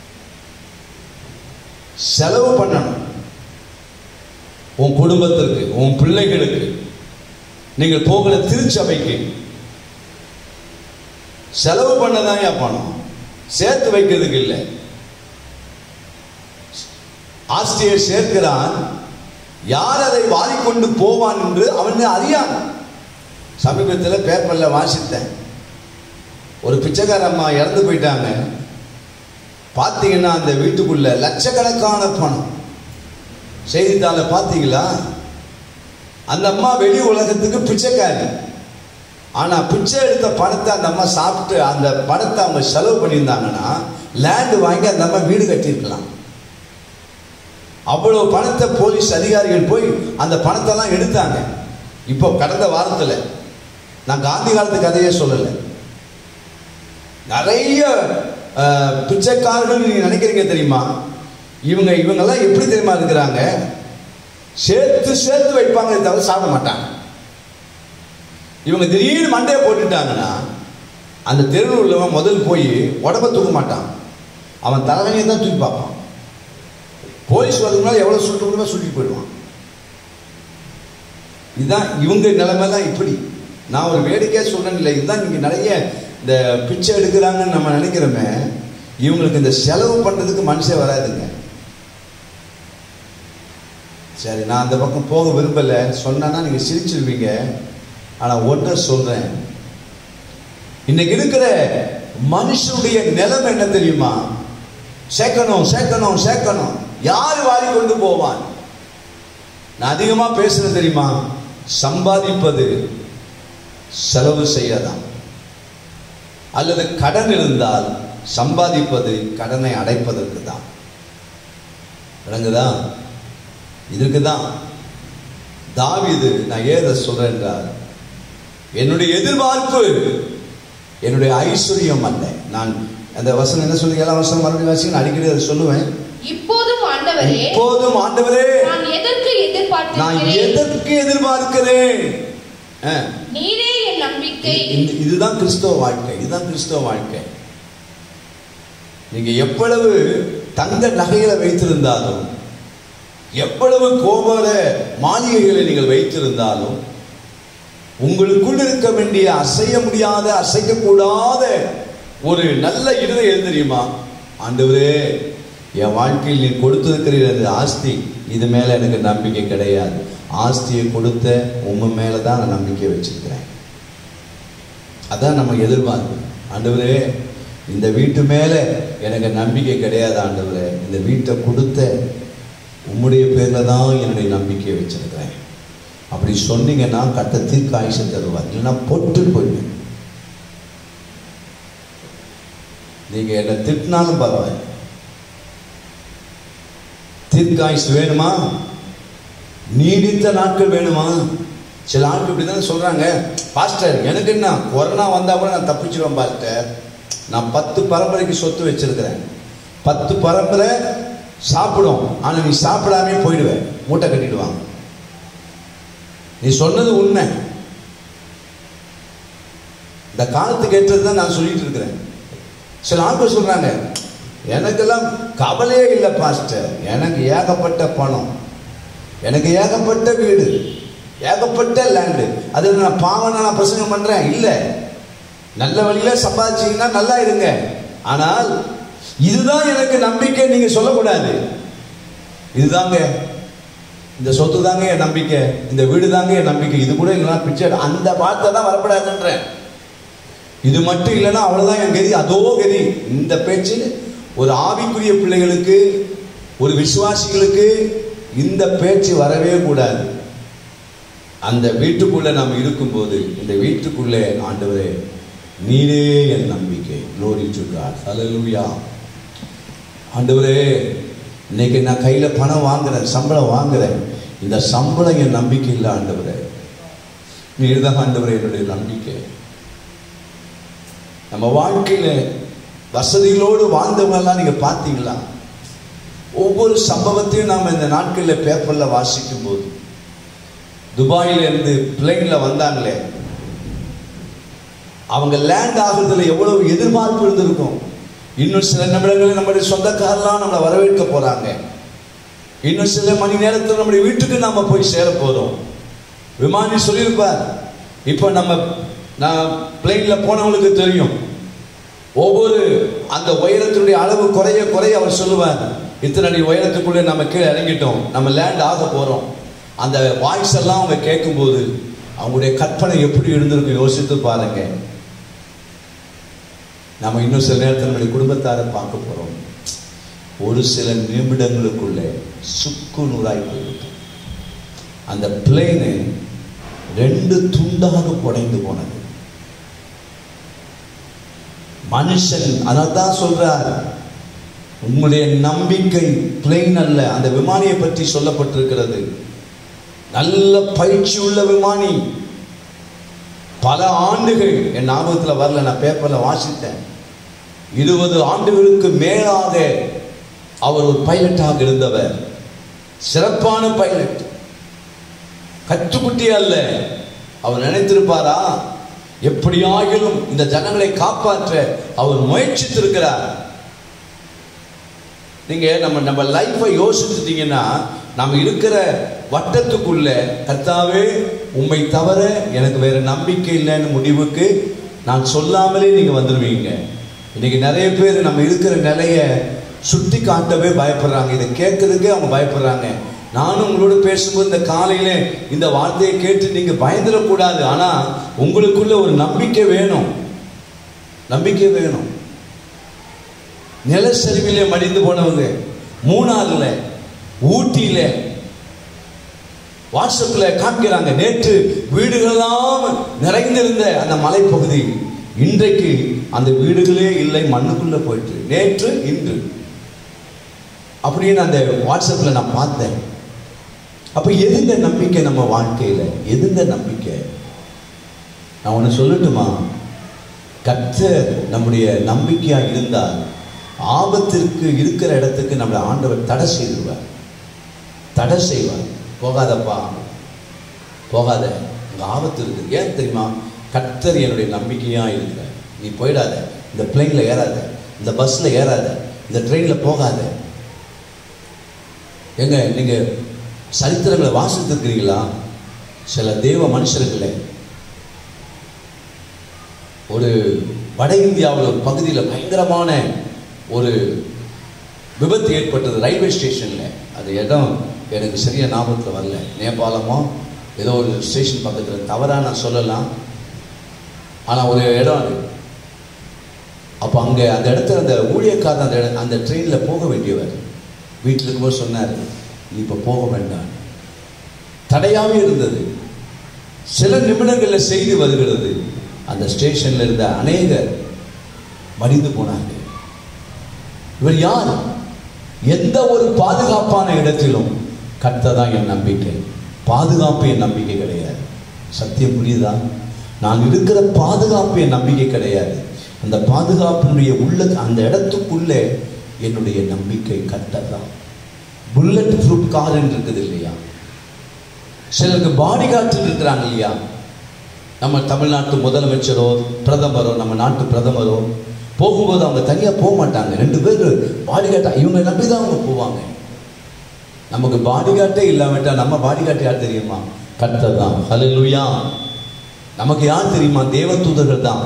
செலவு பண்ணணும் உன் குடும்பத்திற்கு உன் பிள்ளைகளுக்கு நீங்கள் போகிற திருச்சபைக்கு செலவு பண்ணதான் ஏன் பணம் சேர்த்து வைக்கிறதுக்கு இல்லை ஆஸ்தியை சேர்க்கிறான் யார் அதை வாரிக்கொண்டு போவான் என்று அவன் அறியான் சமீபத்தில் பேப்பர்ல வாசித்தேன் ஒரு பிச்சைக்கார அம்மா இறந்து போயிட்டாங்க பார்த்தீங்கன்னா அந்த வீட்டுக்குள்ள லட்சக்கணக்கான பணம் செய்தித்தாள பார்த்தீங்களா அந்த அம்மா வெளி உலகத்துக்கு பிச்சைக்காரி ஆனா பிச்சை எடுத்த பணத்தை அந்த அம்மா சாப்பிட்டு அந்த பணத்தை அவங்க செலவு பண்ணியிருந்தாங்கன்னா லேண்ட் வாங்கி அந்த அம்மா வீடு கட்டியிருக்கலாம் அவ்வளவு பணத்தை போலீஸ் அதிகாரிகள் போய் அந்த பணத்தெல்லாம் எடுத்தாங்க இப்போ கடந்த வாரத்தில் நான் காந்தி காலத்து கதையே சொல்லலை நிறைய அஹ், பிச்சைக்காரர்கள் நீங்க நினைக்கிறீங்க தெரியுமா இவங்க இவங்கெல்லாம் எப்படி தெரியுமா இருக்கிறாங்க சேர்த்து சேர்த்து வைப்பாங்க தவிர சாப்பிட மாட்டாங்க இவங்க திடீர்னு மண்டையை போட்டுட்டாங்கன்னா அந்த தெருவில் உள்ளவன் முதல் போய் உடம்ப தூக்க மாட்டான் அவன் தலைவனையை தான் தூக்கி பார்ப்பான் போலீஸ் வரதுனால எவ்வளோ சுட்டு முடியுமோ சுட்டிட்டு போயிடுவான் இதுதான் இவங்க நிலைமைலாம் இப்படி நான் ஒரு வேடிக்கையாக சொல்றேன் இல்லை இதுதான் இங்கே நிறைய இந்த பிச்சை எடுக்கிறாங்கன்னு நம்ம நினைக்கிறோமே இவங்களுக்கு இந்த செலவு பண்ணுறதுக்கு மனுஷன் வராதுங்க சரி நான் அந்த பக்கம் போக விரும்பலை சொன்னேன்னா நீங்கள் சிரிச்சிருவீங்க ஆனால் ஒன்றை சொல்கிறேன் இன்னைக்கு இருக்கிற மனுஷனுடைய நிலைமை என்ன தெரியுமா சேர்க்கணும் சேர்க்கணும் சேர்க்கணும் யார் வாரி கொண்டு போவான் நான் அதிகமா பேசுறது தெரியுமா சம்பாதிப்பது செலவு செய்யலாம் அல்லது கடன் இருந்தால் சம்பாதிப்பது கடனை அடைப்பதற்கு தான் விளங்குதா இதுக்கு தான் தாவீது நான் ஏன் இதை சொல்றேன் என்றால் என்னுடைய எதிர்பார்ப்பு என்னுடைய ஐஸ்வர்யம் அல்ல நான் அந்த வசனம் என்ன சொல்லி ஏழாம் வசனம் மறுபடியும் வாசி நான் அடிக்கடி அதை சொல்லுவேன்
இப்போதும் ஆண்டவரே
இப்போதும் ஆண்டவரே
நான் எதற்கு
நான்
எதிர்பார்த்திருக்கிறேன்
எதற்கு எதிர்பார்க்கிறேன் ஆ,
நீரே என் நம்பிக்கை
இந்த- இதுதான் கிறிஸ்தவ வாழ்க்கை இதுதான் கிறிஸ்தவ வாழ்க்கை நீங்க எவ்வளவு தங்க நகைகளை வைத்திருந்தாலும் எவ்வளவு கோபுர மாளிகைகளை நீங்கள் வைத்திருந்தாலும் உங்களுக்குள் இருக்க வேண்டிய அசைய முடியாத அசைக்கக்கூடாத ஒரு நல்ல இருதயம் எது தெரியுமா ஆண்டவரே என் வாழ்க்கையில் நீ கொடுத்திருக்கிற இந்த ஆஸ்தி இது மேல எனக்கு நம்பிக்கை கிடையாது ஆஸ்தியை கொடுத்த உங்க மேல தான் நான் நம்பிக்கை வச்சிருக்கிறேன் அதான் நம்ம எதிர்பார்ப்பு ஆண்டவரே இந்த வீட்டு மேல எனக்கு நம்பிக்கை கிடையாது ஆண்டவரே இந்த வீட்டை கொடுத்த உம்முடைய பேர்ல தான் என்னுடைய நம்பிக்கையை வச்சிருக்கிறேன் அப்படி சொன்னீங்கன்னா கட்ட தீர்க்க ஆயுஷம் தருவார் இல்லைன்னா பொட்டு போயிடுவேன் நீங்க என்ன திட்டினாலும் பரவாயில்ல தீர்க்காயுசு வேணுமா நீடித்த நாட்கள் வேணுமா சில ஆட்கள் இப்படி தானே சொல்றாங்க பாஸ்டர் எனக்கு என்ன கொரோனா வந்தா கூட நான் தப்பிச்சிருவேன் பாஸ்டர் நான் பத்து பரம்பரைக்கு சொத்து வச்சிருக்கிறேன் பத்து பரம்பரை சாப்பிடும் ஆனா நீ சாப்பிடாமே போயிடுவேன் மூட்டை கட்டிடுவாங்க நீ சொன்னது உண்மை இந்த காலத்துக்கு ஏற்றது தான் நான் சொல்லிட்டு இருக்கிறேன் சில ஆட்கள் சொல்றாங்க எனக்கெல்லாம் கவலையே இல்லை பாஸ்டர் எனக்கு ஏகப்பட்ட பணம் எனக்கு ஏகப்பட்ட வீடு ஏகப்பட்ட லேண்டு அது நான் பாவம் நான் பிரசங்கம் பண்றேன் இல்லை நல்ல வழியில சம்பாதிச்சீங்கன்னா நல்லா இருங்க ஆனால் இதுதான் எனக்கு நம்பிக்கை நீங்க சொல்லக்கூடாது இதுதாங்க இந்த சொத்து தாங்க என் நம்பிக்கை இந்த வீடு தாங்க என் நம்பிக்கை இது கூட இல்லைனா பிச்சை எடு- அந்த வார்த்தை தான் வரப்படாதுன்றேன் இது மட்டும் இல்லைன்னா அவ்வளவுதான் என் கதி அதோ கதி இந்த பேச்சு ஒரு ஆவிக்குரிய பிள்ளைகளுக்கு ஒரு விசுவாசிகளுக்கு இந்த பேச்சு வரவே கூடாது அந்த வீட்டுக்குள்ள நாம் இருக்கும்போது இந்த வீட்டுக்குள்ளே ஆண்டவரே நீரே என் நம்பிக்கை glory to God hallelujah ஆண்டவரே இன்னைக்கு நான் கையில பணம் வாங்குறேன் சம்பளம் வாங்குறேன் இந்த சம்பளம் என் நம்பிக்கை இல்லை ஆண்டவரே நீர் தான் ஆண்டவரே என்னுடைய நம்பிக்கை நம்ம வாழ்க்கையில வசதிகளோடு வாழ்ந்தவங்கெல்லாம் நீங்க பார்த்தீங்களா ஒவ்வொரு சம்பவத்தையும் நாம் இந்த நாட்களில் பேப்பர்ல வாசிக்கும் போது துபாயில இருந்து பிளேன்ல வந்தாங்களே அவங்க லேண்ட் ஆகுறதுல எவ்வளவு எதிர்பார்ப்பு இருந்திருக்கும் இன்னும் சில நிமிடங்களில் நம்முடைய சொந்தக்காரெல்லாம் நம்மளை வரவேற்க போறாங்க இன்னும் சில மணி நேரத்தில் நம்முடைய வீட்டுக்கு நாம போய் சேர போறோம் விமானி சொல்லியிருப்பார் இப்போ நம்ம நான் பிளேன்ல போனவங்களுக்கு தெரியும் ஒவ்வொரு அந்த உயரத்தினுடைய அளவு குறைய குறைய அவர் சொல்லுவார் இத்தனை அடி உயரத்துக்குள்ளே நம்ம கீழே இறங்கிட்டோம் நம்ம லேண்ட் ஆக போறோம் அந்த வாய்ஸ் எல்லாம் அவங்க கேட்கும்போது அவங்களுடைய கற்பனை எப்படி இருந்திருக்கும் யோசித்து பாருங்க நம்ம இன்னும் சில நேரத்தில் நம்முடைய குடும்பத்தாரை பார்க்க போறோம் ஒரு சில நிமிடங்களுக்குள்ளே சுக்கு நூறாய் போயிருக்கும் அந்த பிளேனு ரெண்டு துண்டாக புடைந்து போனது மனுஷன் அதான் சொல்றார் உங்களுடைய நம்பிக்கை பிளேன் அல்ல அந்த விமானியை பற்றி சொல்லப்பட்டிருக்கிறது நல்ல பயிற்சி உள்ள விமானி பல ஆண்டுகள் என் ஞாபகத்தில் வரல நான் பேப்பர்ல வாசித்தேன் இருபது ஆண்டுகளுக்கு மேலாக அவர் ஒரு பைலட்டாக இருந்தவர் சிறப்பான பைலட் கற்றுக்குட்டி அல்ல அவர் நினைத்திருப்பாரா எப்படியாகிலும் இந்த ஜனங்களை காப்பாற்ற அவர் முயற்சித்திருக்கிறார் நீங்க நம்ம நம்ம லைஃப்பை யோசிச்சுட்டீங்கன்னா நம்ம இருக்கிற வட்டத்துக்குள்ள கர்த்தாவே உம்மை தவிர எனக்கு வேற நம்பிக்கை இல்லைன்னு முடிவுக்கு நான் சொல்லாமலே நீங்க வந்துடுவீங்க இன்னைக்கு நிறைய பேர் நம்ம இருக்கிற நிலைய சுட்டி காட்டவே பயப்படுறாங்க இதை கேட்கறதுக்கே அவங்க பயப்படுறாங்க நானும் உங்களோட பேசும்போது இந்த காலையில இந்த வார்த்தையை கேட்டு நீங்க பயந்துடக்கூடாது ஆனா உங்களுக்குள்ள ஒரு நம்பிக்கை வேணும் நம்பிக்கை வேணும் நிலச்சரிவிலே மடிந்து போனவங்க மூணாறுல ஊட்டியில வாட்ஸ்அப்ல காமிக்கிறாங்க நேற்று வீடுகளெல்லாம் நிறைந்திருந்த அந்த மலைப்பகுதி இன்றைக்கு அந்த வீடுகளே இல்லை மண்ணுக்குள்ள போயிட்டு நேற்று இன்று அப்படின்னு அந்த வாட்ஸ்அப்ல நான் பார்த்தேன் அப்ப எதுங்க நம்பிக்கை நம்ம வாழ்க்கையில எதுங்க நம்பிக்கை நான் ஒன்று சொல்லட்டுமா கர்த்தர் நம்முடைய நம்பிக்கையா இருந்தால் ஆபத்திற்கு இருக்கிற இடத்துக்கு நம்மளை ஆண்டவர் தடை செய்திருவார் தடை செய்வார் போகாதப்பா போகாத அங்கே ஆபத்து இருக்குது ஏன் தெரியுமா கர்த்தர் என்னுடைய நம்பிக்கையா இருக்கிற நீ போயிடாத இந்த பிளேனில் ஏறாத இந்த பஸ்ஸில் ஏறாத இந்த ட்ரெயினில் போகாத எங்க நீங்க சரித்திரங்களை வாசித்திருக்கிறீங்களா சில தேவ மனுஷர்களை ஒரு வட இந்தியாவில் ஒரு பகுதியில் பயங்கரமான ஒரு விபத்து ஏற்பட்டது ரயில்வே ஸ்டேஷனில் அது இடம் எனக்கு சரியா ஞாபகத்தில் வரல நேபாளமோ ஏதோ ஒரு ஸ்டேஷன் பக்கத்தில் தவறாக நான் சொல்லலாம் ஆனால் ஒரு இடம் அது அப்போ அங்கே அந்த இடத்துல அந்த ஊழியக்காரர் அந்த இட- அந்த ட்ரெயினில் போக வேண்டியவர் வீட்டில் இருக்கும்போது சொன்னார் நீ இப்போ போக வேண்டாம் தடையாகவே இருந்தது சில நிமிடங்களில் செய்தி வருகிறது அந்த ஸ்டேஷன்ல இருந்த அநேகர் மடிந்து போனார்கள் இவர் யார் எந்த ஒரு பாதுகாப்பான இடத்திலும் கர்த்தர் தான் என் நம்பிக்கை பாதுகாப்பு என் நம்பிக்கை கிடையாது சத்தியம் புரியுதா நான் இருக்கிற பாதுகாப்பு என் நம்பிக்கை கிடையாது அந்த பாதுகாப்பினுடைய உள்ள அந்த இடத்துக்குள்ளே என்னுடைய நம்பிக்கை கர்த்தர் தான் புல்லட் ப்ரூஃப் கார் இருக்குது இல்லையா சிலருக்கு பாடி கார்டு இருக்கிறாங்க இல்லையா நம்ம தமிழ்நாட்டு முதலமைச்சரோ பிரதமரோ நம்ம நாட்டு பிரதமரோ போகும்போது அவங்க தனியாக போக மாட்டாங்க ரெண்டு பேர் பாடி கார்டா இவங்க நம்பி தான் அவங்க போவாங்க நமக்கு பாடி கார்டே இல்லாமட்டா நம்ம பாடி கார்டு யார் தெரியுமா கர்த்தர் தான் ஹalleluya நமக்கு யார் தெரியுமா தேவதூதர்கள் தான்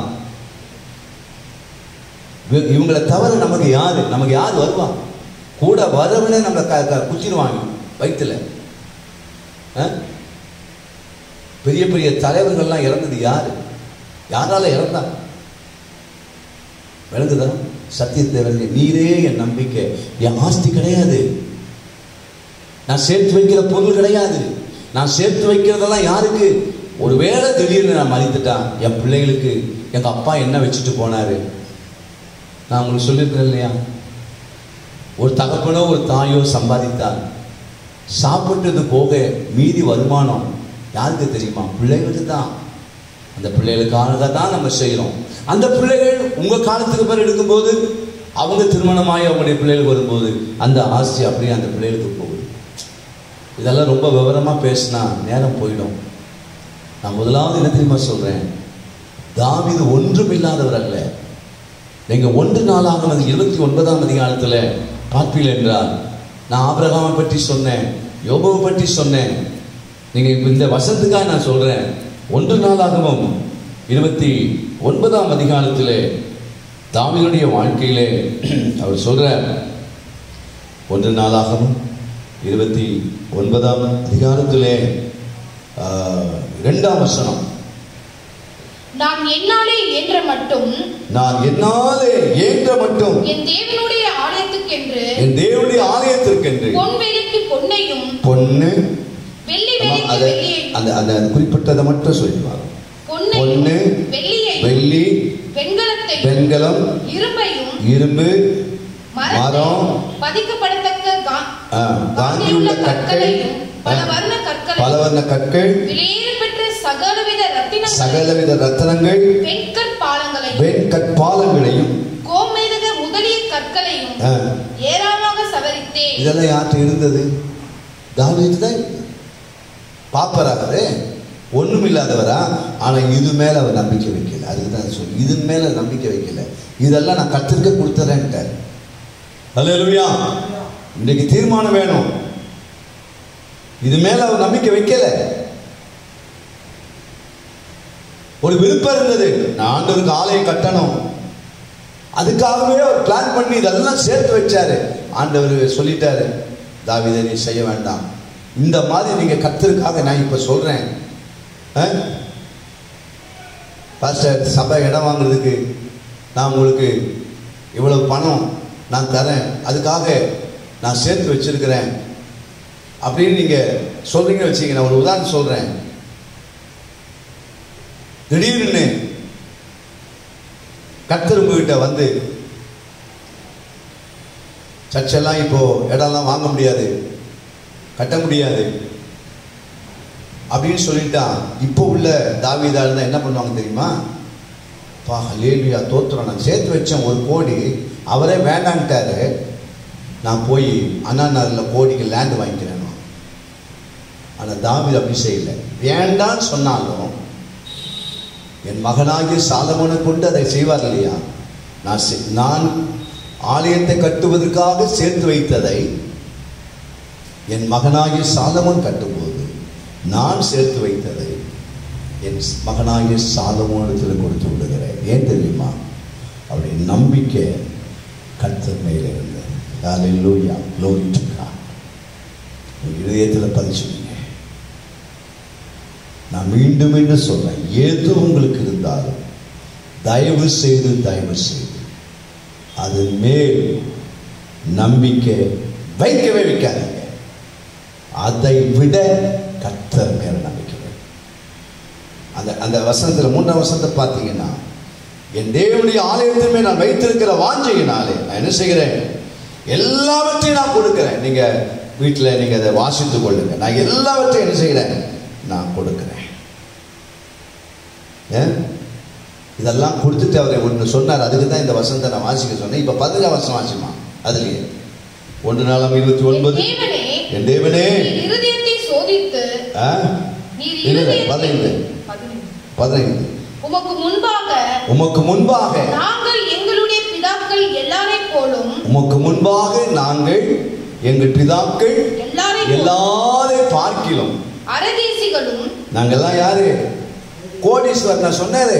இவ- இவங்களை தவிர நமக்கு யாரு நமக்கு யார் வருவா கூட வரவனே நம்மளை க க குத்திடுவாங்க வயிற்றுல பெரிய பெரிய தலைவர்கள்லாம் இறந்தது யாரு யாரால இறந்தா விளங்குதா சத்தியத்தேவன் நீரே என் நம்பிக்கை என் ஆஸ்தி கிடையாது நான் சேர்த்து வைக்கிற பொருள் கிடையாது நான் சேர்த்து வைக்கிறதெல்லாம் யாருக்கு ஒருவேளை திடீர்னு நான் மறித்துட்டா என் பிள்ளைகளுக்கு எங்க அப்பா என்ன வச்சுட்டு போனாரு நான் உங்களுக்கு சொல்லியிருக்கிறேன் இல்லையா ஒரு தகப்பனோ ஒரு தாயோ சம்பாதித்தால் சாப்பிட்டது போக மீதி வருமானம் யாருக்கு தெரியுமா பிள்ளைகளுக்கு தான் அந்த பிள்ளைகளுக்காக தான் நம்ம செய்கிறோம் அந்த பிள்ளைகள் உங்க காலத்துக்கு பிறகு எடுக்கும்போது அவங்க திருமணமாகி அவங்களுடைய பிள்ளைகள் வரும்போது அந்த ஆசை அப்படியே அந்த பிள்ளைகளுக்கு போகுது இதெல்லாம் ரொம்ப விவரமா பேசினா நேரம் போயிடும் நான் முதலாவது என்ன தெரியுமா சொல்றேன் தாவீது ஒன்றும் இல்லாதவர் அல்ல நீங்க ஒன்று நாளாக வந்து இருபத்தி ஒன்பதாம் அதிகாரத்துல பார்ப்பீர்கள் என்றால் நான் ஆபிரகாமை பற்றி சொன்னேன் யோபுவை பற்றி சொன்னேன் நீங்க இப்ப இந்த வசனத்துக்காக நான் சொல்றேன் ஒன்று நாளாகவும் இருபத்தி ஒன்பதாம் அதிகாரத்திலே தாவீதுடைய வாழ்க்கையிலே அவர் சொல்றார் ஒன்று நாளாகவும் இருபத்தி ஒன்பதாம் அதிகாரத்திலே ஆஹ், இரண்டாம் வசனம்
நான் என்னாலே இயன்ற மட்டும்
நான் என்னாலே ஏற்ற மட்டும்
என் தேவனுடைய ஆலயத்துக்கென்று
என் தேவனுடைய ஆலயத்திற்கென்று
பொன் வேலைக்கு பொன்னையும்
பொண்ணு
வெள்ளி
ஆமா,
வேலைக்கு
அதை
வெள்ளியையும்
அந்த அந்த அந்த குறிப்பிட்டதை மட்டும் சொல்லிடுவாங்க
பொன்னையும்
பொன்னு,
வெள்ளியையும்
வெள்ளி
வெண்கலத்தையும்
வெண்கலம்
இரும்பையும்
இரும்பு மரம்
மரத்தையும் பதிக்கப்படத்தக்க கா-
ஆ,
காந்தியுள்ள
காந்தியுள்ள கற்கள்
கற்களையும் பல
ஆ,
வர்ண கற்களையும்
பலவர்ண கற்கள்
விலையேற பெற்ற சகலவித ரத்தினங்களையும்
சகலவித ரத்தனங்கள்
வெண்கற் பாலங்களையும்
வெண்கற்பாலங்களையும்
கோமேதக முதலிய கற்களையும்
ஆ,
ஏராளமாக சவரித்தேன்
இதெல்லாம் யார்கிட்ட இருந்தது தாவீது தான் பாப்பரா அவரு ஒண்ணும் இல்லாதவரா ஆனா இது மேல அவர் நம்பிக்கை வைக்கல அதுக்கு தான் சொல்லி இது மேல நம்பிக்கை வைக்கல இதெல்லாம் நான் கத்திருக்க கொடுத்துறேன்ட்டார் அல்லேலூயா இன்னைக்கு தீர்மானம் வேணும் இது மேல அவர் நம்பிக்கை வைக்கல ஒரு விருப்பம் இருந்தது நான் ஆண்டவருக்கு ஆலயம் கட்டணும் அதுக்காகவே அவர் பிளான் பண்ணி இதெல்லாம் சேர்த்து வச்சாரு ஆண்டவர் சொல்லிட்டாரு தாவீதை நீ செய்ய வேண்டாம் இந்த மாதிரி நீங்க கத்தருக்காக நான் இப்ப சொல்றேன் அஹ்? பாஸ்டர் சபை இடம் வாங்குறதுக்கு நான் உங்களுக்கு இவ்வளவு பணம் நான் தரேன் அதுக்காக நான் சேர்த்து வச்சிருக்கிறேன் அப்படின்னு நீங்க சொல்றீங்கன்னு வச்சீங்க நான் ஒரு உதாரணம் சொல்றேன் திடீர்னு கர்த்தர் உங்ககிட்ட வந்து சர்ச்செல்லாம் இப்போ இடம்லாம் வாங்க முடியாது கட்ட முடியாது அப்படின்னு சொல்லிட்டா இப்போ உள்ள தாவீதா இருந்தா என்ன பண்ணுவாங்க தெரியுமா பா லேலியா தோத்துறோம் நான் சேர்த்து வச்சேன் ஒரு கோடி அவரே வேண்டான்ட்டாரு நான் போய் அண்ணா நகரில் கோடிக்கு லேண்ட் வாங்கிக்கிறேன் ஆனால் தாவீது அப்படி செய்யல வேண்டான்னு சொன்னாலும் என் மகனாகிய சாலமோனை கொண்டு அதை செய்வார் இல்லையா நான் செ- நான் ஆலயத்தை கட்டுவதற்காக சேர்த்து வைத்ததை என் மகனாகிய சாலமோன் கட்டும்போது நான் சேர்த்து வைத்ததை என் மகனாகிய சாலமோனத்தில் கொடுத்து விடுகிறேன் ஏன் தெரியுமா அவருடைய நம்பிக்கை கர்த்தர் மேலே இருந்தது ஹalleluya glory to God உன் இதயத்தில் பதிச்சுங்க நான் மீண்டும் மீண்டும் சொல்றேன் எது உங்களுக்கு இருந்தாலும் தயவு செய்து தயவு செய்து அது மேல் நம்பிக்கை வைக்கவே வைக்காதீங்க அதை விட கர்த்தர் மேல நம்பிக்கை வை. அந்த அந்த வசனத்தில் மூன்றாம் வசனத்தை பார்த்தீங்கன்னா என் தேவனுடைய ஆலயத்தின் மேல் நான் வைத்திருக்கிற வாஞ்சையினாலே நான் என்ன செய்கிறேன் எல்லாவற்றையும் நான் கொடுக்கிறேன் நீங்க வீட்டில் நீங்க அதை வாசித்துக் கொள்ளுங்க நான் எல்லாவற்றையும் என்ன செய்கிறேன் நான் கொடுக்கிறேன் ஏன் இதெல்லாம் கொடுத்துட்டு அவர் ஒன்று சொன்னார் அதுக்கு தான் இந்த வசனத்தை நான் வாசிக்க சொன்னேன் இப்போ பதினஞ்சாம் வருஷம் வாசிமா அதுலயே ஒன்று நாளாம் இருபத்தி ஒன்பது
என் தேவனே
என் தேவனே
நீர் இருதயத்தை சோதித்து
ஆ?
நீர்
இல்லை,
இருதயத்தை-
பதினைந்து.
பதினைந்து.
பதினைந்து
உமக்கு முன்பாக
உமக்கு முன்பாக
நாங்கள் எங்களுடைய பிதாக்கள் எல்லாரைப் போலும்
உமக்கு முன்பாக நாங்கள் எங்கள் பிதாக்கள்
எல்லாரைப் போலும்
எல்லாரையும் பார்க்கிலும்
அரதேசிகளும்
நாங்கெல்லாம் யாரு கோடீஸ்வர் நான் சொன்னது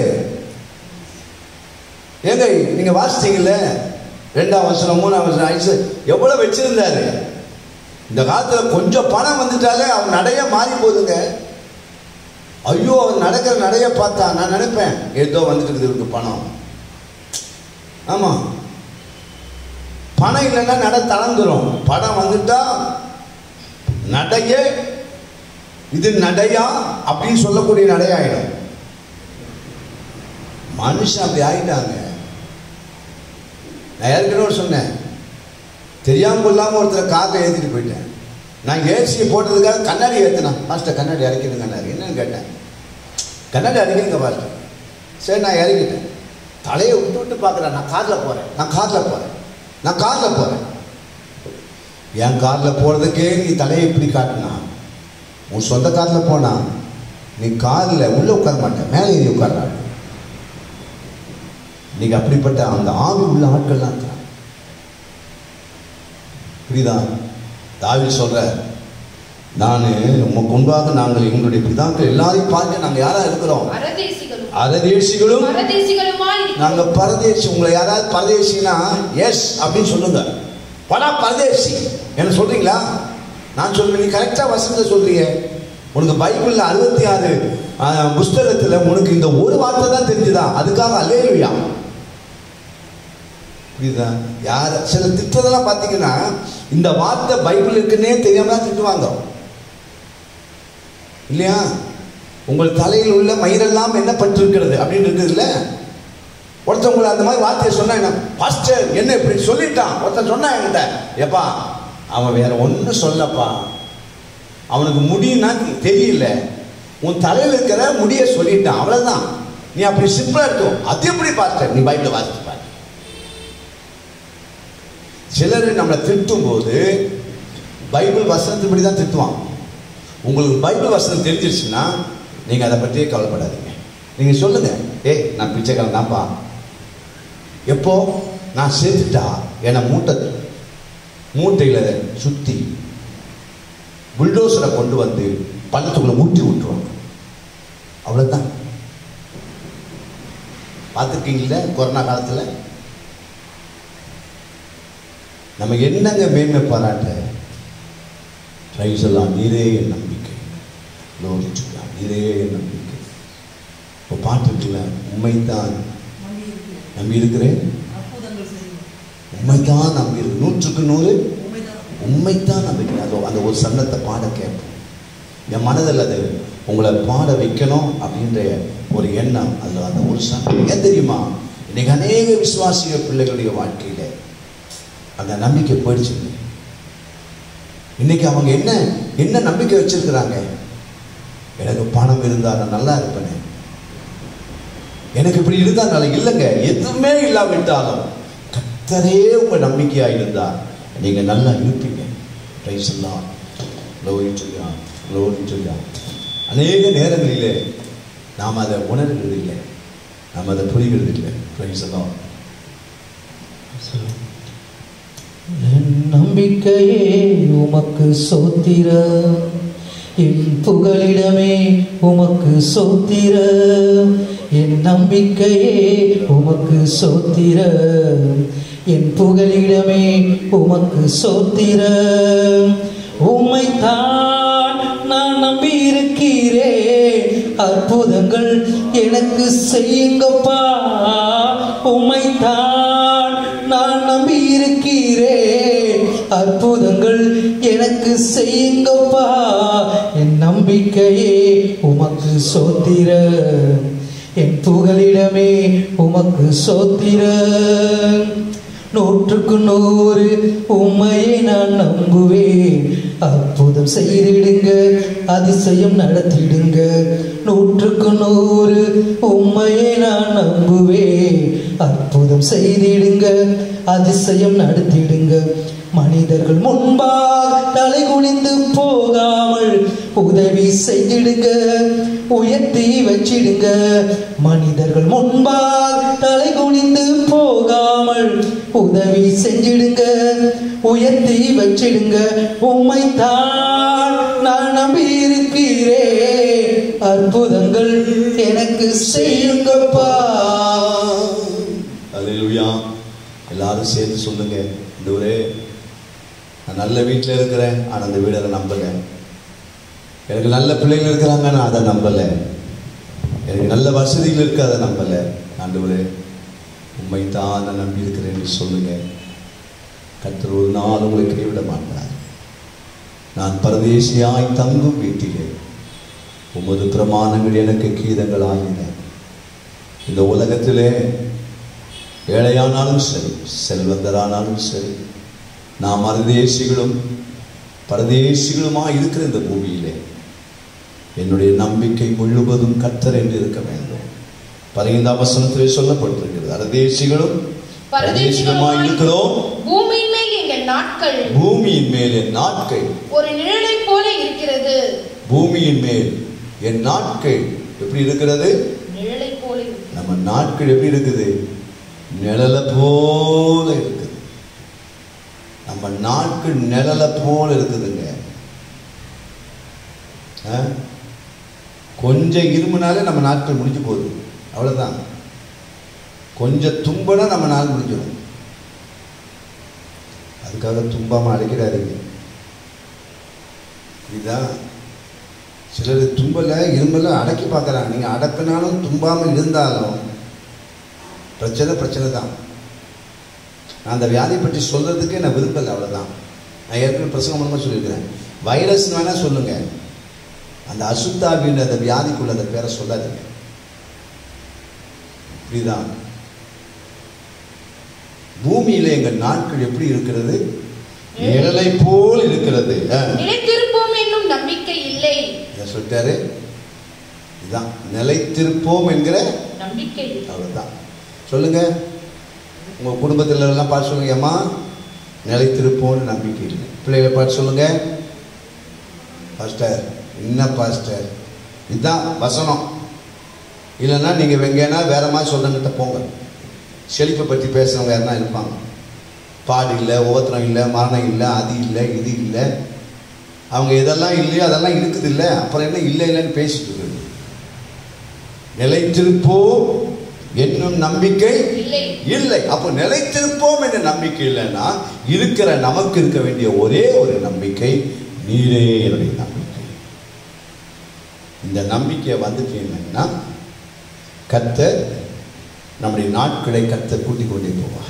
ஏங்க நீங்க வாசிச்சீங்கல்ல ரெண்டாம் வசனம் மூணாம் வசனம் ஐசு எவ்வளவு வச்சிருந்தாரு இந்த காலத்துல கொஞ்சம் பணம் வந்துட்டாலே அவன் நடைய மாறி போகுதுங்க ஐயோ அவன் நடக்கிற நடைய பார்த்தா நான் நினைப்பேன் ஏதோ வந்துட்டு இருக்குது இவருக்கு பணம் ஆமா பணம் இல்லைன்னா நட தளர்ந்துரும் பணம் வந்துட்டா நடைய இது நடையா அப்படின்னு சொல்லக்கூடிய நடையாயிடும் மனுஷன் அப்படி ஆயிட்டாங்க நான் ஏற்கனவே சொன்னேன் தெரியாம கொள்ளாம ஒருத்தர் காரில் ஏற்றிட்டு போயிட்டேன் நான் ஏசியை போட்டதுக்காக கண்ணாடி ஏற்றினேன் மாஸ்டர் கண்ணாடி அரைக்கணும் கண்ணாடி என்னன்னு கேட்டேன் கண்ணாடி அரைக்கிறீங்க மாஸ்டர் சரி நான் இறங்கிட்டேன் தலையை விட்டு விட்டு பார்க்குறேன் நான் காரில் போகிறேன் நான் காரில் போகிறேன் நான் காரில் போகிறேன் என் காரில் போகிறதுக்கே நீ தலையை இப்படி காட்டினா உன் சொந்த காரில் போனா நீ காரில் உள்ளே உட்கார மாட்டேன் மேலே ஏறி உட்கார்றாள் இன்னைக்கு அப்படிப்பட்ட அந்த ஆவி உள்ள ஆட்கள்லாம் இருக்கிறாங்க புரியுதா தாவி சொல்ற நான் உமக்கு முன்பாக நாங்கள் எங்களுடைய பிதாக்கள் எல்லாரையும் பார்க்க நாங்கள் யாரா இருக்கிறோம்
அரதேசிகளும்
அரதேசிகளும்
பரதேசிகளுமாய் இருக்கிறோம்.
நாங்க பரதேசி உங்களை யாராவது பரதேசினா எஸ் அப்படின்னு சொல்லுங்க படா பரதேசி என்ன சொல்றீங்களா நான் சொல்றேன் நீ கரெக்டா வசனத்தை சொல்றீங்க உனக்கு பைபிள்ல அறுபத்தி ஆறு புஸ்தகத்துல உனக்கு இந்த ஒரு வார்த்தை தான் தெரிஞ்சுதா அதுக்காக அல்லேலுயா புரியுதா யார் சில திட்டதெல்லாம் பார்த்தீங்கன்னா இந்த வார்த்தை பைபிள் இருக்குன்னே தெரியாம தான் திட்டுவாங்க இல்லையா உங்கள் தலையில் உள்ள மயிரெல்லாம் என்ன பட்டிருக்கிறது அப்படின்னு இருக்குதுல்ல ஒருத்தன் உங்களை அந்த மாதிரி வார்த்தையை சொன்னா என்ன பாஸ்டர் என்ன இப்படி சொல்லிட்டான் ஒருத்தன் சொன்னா என்கிட்ட ஏப்பா அவன் வேற ஒன்றும் சொல்லப்பா அவனுக்கு முடியும்னா தெரியல உன் தலையில் இருக்கிற முடிய சொல்லிட்டான் அவ்வளவுதான் நீ அப்படி சிம்பிளா இருக்கும் அது எப்படி பாஸ்டர் நீ பைபிளை வாசிச்சு பாரு சிலர் நம்மளை திட்டும் போது பைபிள் வசனத்தின்படி தான் திட்டுவான் உங்களுக்கு பைபிள் வசனம் தெரிஞ்சிருச்சுன்னா நீங்க அதை பற்றியே கவலைப்படாதீங்க நீங்க சொல்லுங்க ஏய் நான் பிச்சைக்காரன் தான்ப்பா எப்போ நான் சேர்த்துட்டா என்னை மூட்டை மூட்டையில சுத்தி புல்டோசரை கொண்டு வந்து பள்ளத்துக்குள்ள ஊட்டி விட்டுருவாங்க அவ்வளவுதான் பார்த்துருக்கீங்களா கொரோனா காலத்துல நம்ம என்னங்க மேன்மை பாராட்ட ரைஸ் எல்லாம் நீரே என் நம்பிக்கை Glory to God. நீரே என் நம்பிக்கை இப்போ பாட்டு இருக்குல்ல உண்மைத்தான்
நம்பி இருக்கிறேன்.
நம்பி இருக்கிறேன்
அற்புதங்கள் செய்யும்.
உண்மைதான் நம்பி இருக்கு நூற்றுக்கு நூறு
உண்மைதான்.
உண்மைத்தான் நம்பிக்கை அது அந்த ஒரு சன்னத்தை பாட கேட்போம் என் மனதில் அது உங்களை பாட வைக்கணும் அப்படின்ற ஒரு எண்ணம் அதில் அந்த ஒரு சன்னம் ஏன் தெரியுமா இன்னைக்கு அநேக விசுவாசிக பிள்ளைகளுடைய வாழ்க்கையில அந்த நம்பிக்கை போயிடுச்சு இன்னைக்கு அவங்க என்ன என்ன நம்பிக்கை வச்சிருக்கிறாங்க எனக்கு பணம் இருந்தா நான் நல்லா இருப்பேனே எனக்கு இப்படி இருந்தால் இல்லைங்க எதுவுமே இல்லாவிட்டாலும் கத்தரே உங்க நம்பிக்கையா இருந்தா நீங்க நல்லா இருப்பீங்க பிரைஸ் எல்லாம் Glory to God. Glory to God. அநேக நேரங்களிலே நாம் அதை உணர்கிறது இல்லை நாம் அதை புரிகிறது இல்லை பிரைஸ் எல்லாம்
என் நம்பிக்கையே உமக்கு சோத்திர என் புகலிடமே உமக்கு சோத்திர என் நம்பிக்கையே உமக்கு சோத்திர என் புகலிடமே உமக்கு சோத்திர உம்மைத்தான் நான் நம்பி இருக்கிறேன் அற்புதங்கள் எனக்கு செய்யுங்கப்பா உம்மைத்தான் நான் நம்பி இருக்கிறேன் அற்புதங்கள் எனக்கு செய்யுங்கப்பா என் நம்பிக்கையே உமக்கு சோத்திர என் புகலிடமே உமக்கு சோத்திர நூற்றுக்கு நூறு உம்மையை நான் நம்புவேன் அற்புதம் செய்திடுங்க அதிசயம் நடத்திடுங்க நூற்றுக்கு நூறு உம்மையை நான் நம்புவேன் அற்புதம் செய்திடுங்க அதிசயம் நடத்திடுங்க மனிதர்கள் முன்பாக தலை குனிந்து போகாமல் உதவி செய்திடுங்க உயர்த்தி வச்சிடுங்க மனிதர்கள் முன்பாக தலை குனிந்து போகாமல் உதவி செஞ்சிடுங்க உயர்த்தி வச்சிடுங்க உம்மைத்தான் நான் நம்பி இருக்கிறேன் அற்புதங்கள் எனக்கு செய்யுங்கப்பா
அல்லேலூயா எல்லாரும் சேர்ந்து சொல்லுங்க ஆண்டவரே நான் நல்ல வீட்டில் இருக்கிறேன் ஆனால் அந்த வீடை நம்பலை எனக்கு நல்ல பிள்ளைகள் இருக்கிறாங்க நான் அதை நம்பலை எனக்கு நல்ல வசதிகள் இருக்கு அதை நம்பலை ஆண்டவரே உண்மை தான் நான் நம்பி இருக்கிறேன்னு சொல்லுங்க கர்த்தர் ஒரு நாள் உங்களை கைவிட மாட்டார் நான் பரதேசியாய் தங்கும் வீட்டிலே உமது பிரமாணங்கள் எனக்கு கீதங்கள் ஆகின இந்த உலகத்திலே ஏழையானாலும் சரி செல்வந்தரானாலும் சரி நாம் பரதேசிகளும் பரதேசிகளுமாக இருக்கிற இந்த பூமியிலே என்னுடைய நம்பிக்கை முழுவதும் கர்த்தர் என்று இருக்க வேண்டும் பதினைந்தாம் வசனத்திலே சொல்லப்பட்டிருக்கிறது அரதேசிகளும் பரதேசிகளுமாய் இருக்கிறோம்
பூமியின் மேல் எங்கள் நாட்கள்
பூமியின் மேல் என் நாட்கள்
ஒரு நிழலைப் போல இருக்கிறது
பூமியின் மேல் என் நாட்கள் எப்படி இருக்கிறது
நிழலைப் போல இருக்கிறது.
நம்ம நாட்கள் எப்படி இருக்குது நிழலை போல இருக்குது நம்ம நாட்கள் நிழலை போல இருக்குதுங்க ஆ? கொஞ்சம் இருமுனாலே நம்ம நாட்கள் முடிஞ்சு போகுது அவ்வளவுதான் கொஞ்சம் தும்பனா நம்ம நாள் முடிஞ்சிடும் அதுக்காக தும்பாம அடைக்கிறாருங்க இதுதான் சிலர் தும்பல இரும்பல அடக்கி பார்க்குறாங்க நீங்கள் அடக்கினாலும் தும்பாமல் இருந்தாலும் பிரச்சனை பிரச்சனை தான் நான் அந்த வியாதியை பற்றி சொல்கிறதுக்கே நான் விரும்பலை அவ்வளோதான் நான் ஏற்கனவே பிரசங்கம் மூலமாக சொல்லியிருக்கிறேன் வைரஸ் வேணால் சொல்லுங்கள் அந்த அசுத்தாவின் அந்த வியாதிக்குள்ள அந்த பேரை சொல்லாதீங்க இப்படிதான் பூமியில எங்கள் நாட்கள் எப்படி இருக்கிறது நிழலை போல் இருக்கிறது ஆ.
நிலைத்திருப்போம் என்னும் நம்பிக்கை இல்லை
என்ன சொல்லிட்டாரு இதுதான் நிலைத்திருப்போம் என்கிற
நம்பிக்கை இல்லை
அவ்வளவுதான் சொல்லுங்க உங்க குடும்பத்துல எல்லாம் பார்த்து சொல்லுங்க அம்மா நிலைத்திருப்போம்னு நம்பிக்கை இல்லை பிள்ளைகளை பார்த்து சொல்லுங்க பாஸ்டர் என்ன பாஸ்டர் இதுதான் வசனம் இல்லைன்னா நீங்க வெங்கேனா வேற மாதிரி சொல்றவங்கிட்ட போங்க செழிப்பை பற்றி பேசுறவங்க யாருன்னா இருப்பாங்க பாடு இல்லை ஓத்திரம் இல்லை மரணம் இல்லை அது இல்லை இது இல்லை அவங்க எதெல்லாம் இல்லையோ அதெல்லாம் இருக்குது இல்லை அப்புறம் என்ன இல்லை இல்லைன்னு பேசிட்டு இருக்குது நிலைத்திருப்போம் என்னும் நம்பிக்கை
இல்லை
இல்லை அப்போ நிலைத்திருப்போம் என்ற நம்பிக்கை இல்லைன்னா இருக்கிற நமக்கு இருக்க வேண்டிய ஒரே ஒரு நம்பிக்கை நீரே என்னுடைய நம்பிக்கை இந்த நம்பிக்கை வந்துட்டீங்கன்னா கர்த்தர் நம்முடைய நாட்களை கர்த்தர் கூட்டிக் கொண்டே போவார்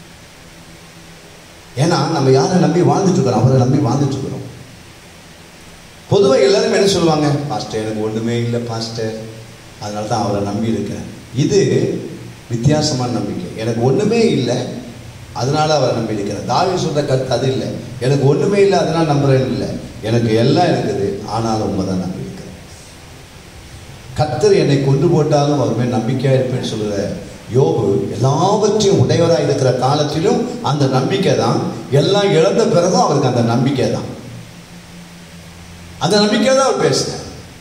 ஏன்னா நம்ம யாரை நம்பி வாழ்ந்துட்டு இருக்கிறோம் அவரை நம்பி வாழ்ந்துட்டு இருக்கிறோம் பொதுவாக எல்லாரும் என்ன சொல்லுவாங்க பாஸ்டர் எனக்கு ஒன்றுமே இல்லை பாஸ்டர் அதனால தான் அவரை நம்பி இருக்கிறேன் இது வித்தியாசமான நம்பிக்கை எனக்கு ஒன்றுமே இல்லை அதனால அவரை நம்பி இருக்கிறேன் தாவி சொல்ற கருத்து அது இல்லை எனக்கு ஒன்றுமே இல்லை அதனால நம்புறேன் இல்லை எனக்கு எல்லாம் இருக்குது ஆனாலும் உண்மை தான் நம்பி இருக்கிறேன் கர்த்தர் என்னை கொண்டு போட்டாலும் அவர் மேல் நம்பிக்கையா இருப்பேன்னு சொல்லுற யோபு எல்லாவற்றையும் உடையவராக இருக்கிற காலத்திலும் அந்த நம்பிக்கை தான் எல்லாம் இழந்த பிறகும் அவருக்கு அந்த நம்பிக்கை தான் அந்த நம்பிக்கை தான் அவர் பேசுறார்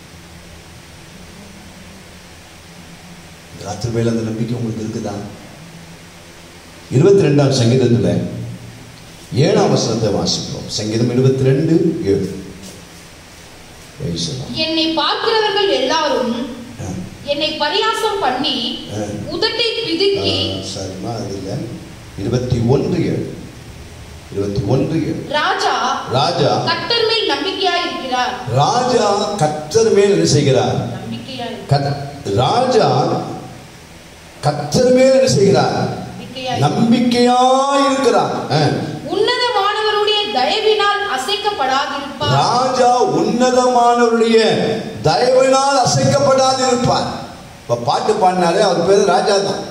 இந்த ராத்திரி வேலை அந்த நம்பிக்கை உங்களுக்கு இருக்குதா இருபத்தி ரெண்டாம் சங்கீதத்தில் ஏழாம் வசனத்தை வாசிக்கிறோம் சங்கீதம் இருபத்தி ரெண்டு ஏழு வயசுலாம்
என்னை பார்க்கிறவர்கள் எல்லாரும்
ஆ.
என்னை பரியாசம் பண்ணி
ஆ.
உதட்டை பிதுக்கி
ஆ, சரிம்மா அது இல்லை இருபத்தி ஒன்று ஏழு இருபத்தி ஒன்று ஏழு
ராஜா
ராஜா
கர்த்தர் மேல் நம்பிக்கையா இருக்கிறார்
ராஜா கத்தர் மேல் என்ன செய்கிறார்
நம்பிக்கையா
கத்- ராஜா கத்தர் மேல் என்ன செய்கிறார்
நம்பிக்கையா
நம்பிக்கையா இருக்கிறார் ஆ.
உன்னதமானவருடைய தயவினால் அசைக்கப்படாதிருப்பார்
ராஜா உன்னதமானவருடைய தயவினால் அசைக்கப்படாதிருப்பார் இப்ப பாட்டு பாடினாலே அவர் பேரு ராஜா தான்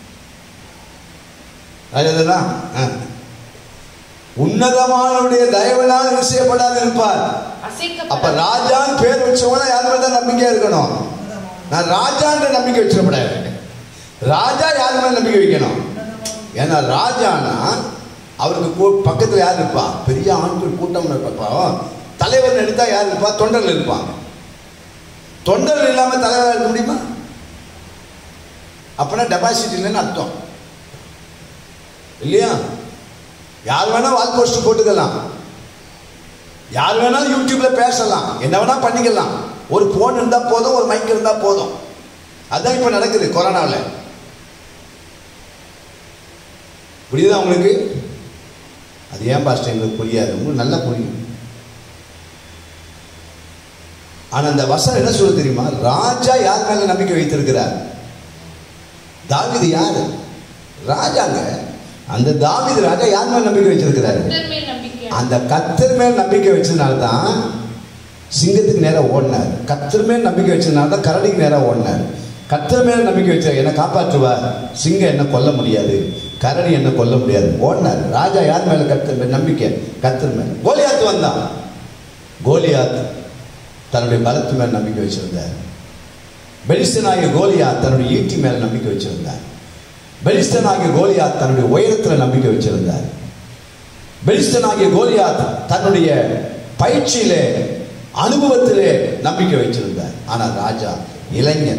ராஜா தானா? ஆ. உன்னதமானவருடைய தயவினால் என்ன செய்யப்படாது இருப்பார் அப்ப
அசைக்கப்பட
ராஜான்னு பேர் வச்சவங்க யார் மேல தான் நம்பிக்கையா இருக்கணும் நான் ராஜான்ற நம்பிக்கை வச்சிடப்படாது ராஜா யார் மேல நம்பிக்கை வைக்கணும் ஏன்னா ராஜானா அவருக்கு கூ- பக்கத்துல யார் இருப்பா பெரிய ஆண்கள் கூட்டம் இருப்பா தலைவர் எடுத்தா யார் இருப்பா தொண்டர்கள் இருப்பாங்க தொண்டர்கள் இல்லாம தலைவராக இருக்க முடியுமா அப்பனா டெபாசிட் இல்லைன்னு அர்த்தம் இல்லையா யார் வேணா வால் போஸ்ட் போட்டுக்கலாம் யார் வேணாலும் யூடியூப்ல பேசலாம் என்ன வேணா பண்ணிக்கலாம் ஒரு போன் இருந்தா போதும் ஒரு மைக் இருந்தா போதும் அதான் இப்ப நடக்குது கொரோனாவில் புரியுதா உங்களுக்கு அது ஏன் பாஸ்டர் எங்களுக்கு புரியாது உங்களுக்கு நல்லா புரியும் ஆனா அந்த வசனம் என்ன சொல்ல தெரியுமா ராஜா யார் மேல நம்பிக்கை வைத்திருக்கிறார் தாவீது யாரு ராஜாங்க அந்த தாவீது ராஜா யார் மேல நம்பிக்கை வச்சிருக்கிறாரு
கர்த்தர் மேல் நம்பிக்கையா
அந்த கத்தர் மேல் நம்பிக்கை வச்சதுனால தான் சிங்கத்துக்கு நேரா ஓடினார் கத்தர் மேல் நம்பிக்கை வச்சதுனால தான் கரடிக்கு நேரா ஓடினார் கத்தர் மேல் நம்பிக்கை வச்ச என்னை காப்பாற்றுவார் சிங்கம் என்ன கொல்ல முடியாது கரடி என்ன கொல்ல முடியாது ஓடினார் ராஜா யார் மேல கத்தர் மேல் நம்பிக்கை கத்தர் மேல் கோலியாத் வந்தான் கோலியாத் தன்னுடைய பலத்து மேல் நம்பிக்கை வச்சிருந்தார் பெலிஸ்தனாகிய கோலியாத் தன்னுடைய ஈட்டி மேல் நம்பிக்கை வச்சிருந்தார் பெலிஸ்தனாகிய கோலியாத் தன்னுடைய உயரத்தில் நம்பிக்கை வச்சிருந்தார் பெலிஸ்தனாகிய கோலியாத் தன்னுடைய பயிற்சியிலே அனுபவத்திலே நம்பிக்கை வச்சிருந்தார் ஆனால் ராஜா இளைஞன்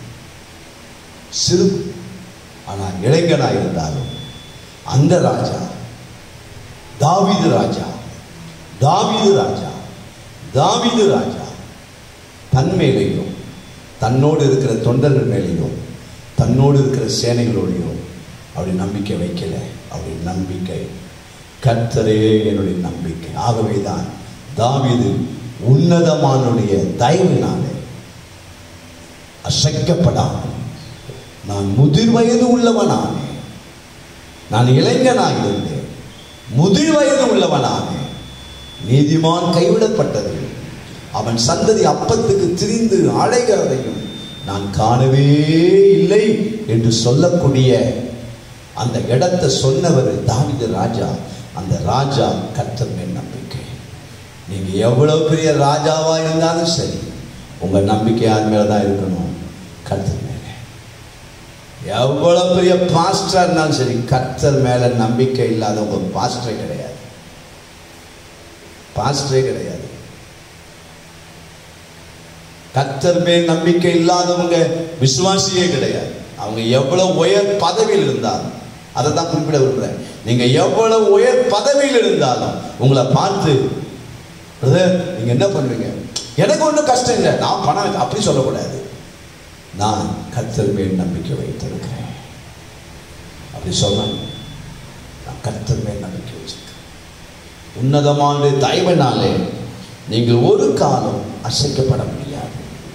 சிறு ஆனால் இளைஞனாக இருந்தாலும் அந்த ராஜா தாவீது ராஜா தாவீது ராஜா தாவீது ராஜா தன் மேலேயும் தன்னோடு இருக்கிற தொண்டர்கள் மேலேயும் தன்னோடு இருக்கிற சேனைகளோடையும் அப்படி நம்பிக்கை வைக்கல அப்படி நம்பிக்கை கர்த்தரே என்னுடைய நம்பிக்கை ஆகவே தான் தாவீது உன்னதமானுடைய தயவினாலே அசைக்கப்படாமல் நான் முதிர் வயது உள்ளவனானே நான் இளைஞனாக இருந்தேன் முதிர் வயது உள்ளவனானே நீதிமான் கைவிடப்பட்டது அவன் சந்ததி அப்பத்துக்கு திரிந்து அழைகிறதையும் நான் காணவே இல்லை என்று சொல்லக்கூடிய அந்த இடத்தை சொன்னவர் தாவீது ராஜா அந்த ராஜா கர்த்தர் மேல் நம்பிக்கை நீங்க எவ்வளவு பெரிய ராஜாவா இருந்தாலும் சரி உங்க நம்பிக்கை யார் மேல தான் இருக்கணும் கர்த்தர் மேல எவ்வளவு பெரிய பாஸ்டரா இருந்தாலும் சரி கர்த்தர் மேல நம்பிக்கை இல்லாதவங்க பாஸ்டரே கிடையாது பாஸ்டரே கிடையாது கர்த்தர் மேல் நம்பிக்கை இல்லாதவங்க விசுவாசியே கிடையாது அவங்க எவ்வளவு உயர் பதவியில் இருந்தாலும் அதை தான் குறிப்பிட விரும்புறேன் நீங்க எவ்வளவு உயர் பதவியில் இருந்தாலும் உங்களை பார்த்து பிரதர் நீங்க என்ன பண்ணுவீங்க எனக்கு ஒன்றும் கஷ்டம் இல்லை நான் பணம் வச்சு- அப்படி சொல்லக்கூடாது நான் கர்த்தர் மேல் நம்பிக்கை வைத்திருக்கிறேன் அப்படி சொல்லணும் நான் கர்த்தர் மேல் நம்பிக்கை வச்சிருக்கிறேன் உன்னதமான தயவினாலே நீங்கள் ஒரு காலம் அசைக்கப்பட முடியாது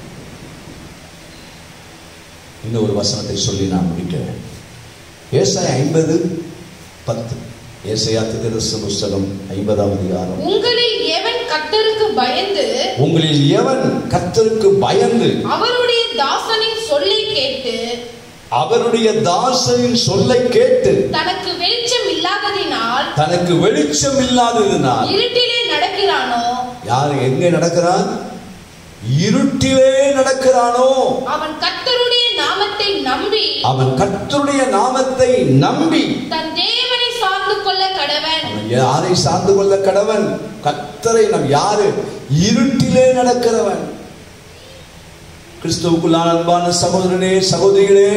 இன்னொரு வசனத்தை சொல்லி நான் முடிக்கிறேன் ஏசாய் ஐம்பது பத்து ஏசாயா திருதர்சன புஸ்தகம் ஐம்பதாம் அதிகாரம்
உங்களில் எவன் கர்த்தருக்கு பயந்து
உங்களில் எவன் கர்த்தருக்கு பயந்து
அவருடைய தாசனின் சொல்லை கேட்டு
அவருடைய தாசனின் சொல்லை கேட்டு
தனக்கு வெளிச்சம் இல்லாததினால்
தனக்கு வெளிச்சம் இல்லாததினால்
இருட்டிலே நடக்கிறானோ
யார் எங்கே நடக்கிறான் இருட்டிலே நடக்கிறானோ
அவன் கர்த்தருடைய நாமத்தை நம்பி
அவன் கர்த்தருடைய நாமத்தை நம்பி
தன் தேவனை சார்ந்து கொள்ள கடவன்
அவன் யாரை சார்ந்து கொள்ள கடவன் கர்த்தரை நம் யாரு இருட்டிலே நடக்கிறவன் கிறிஸ்துவுக்குள்ளான அன்பான சகோதரனே சகோதரிகளே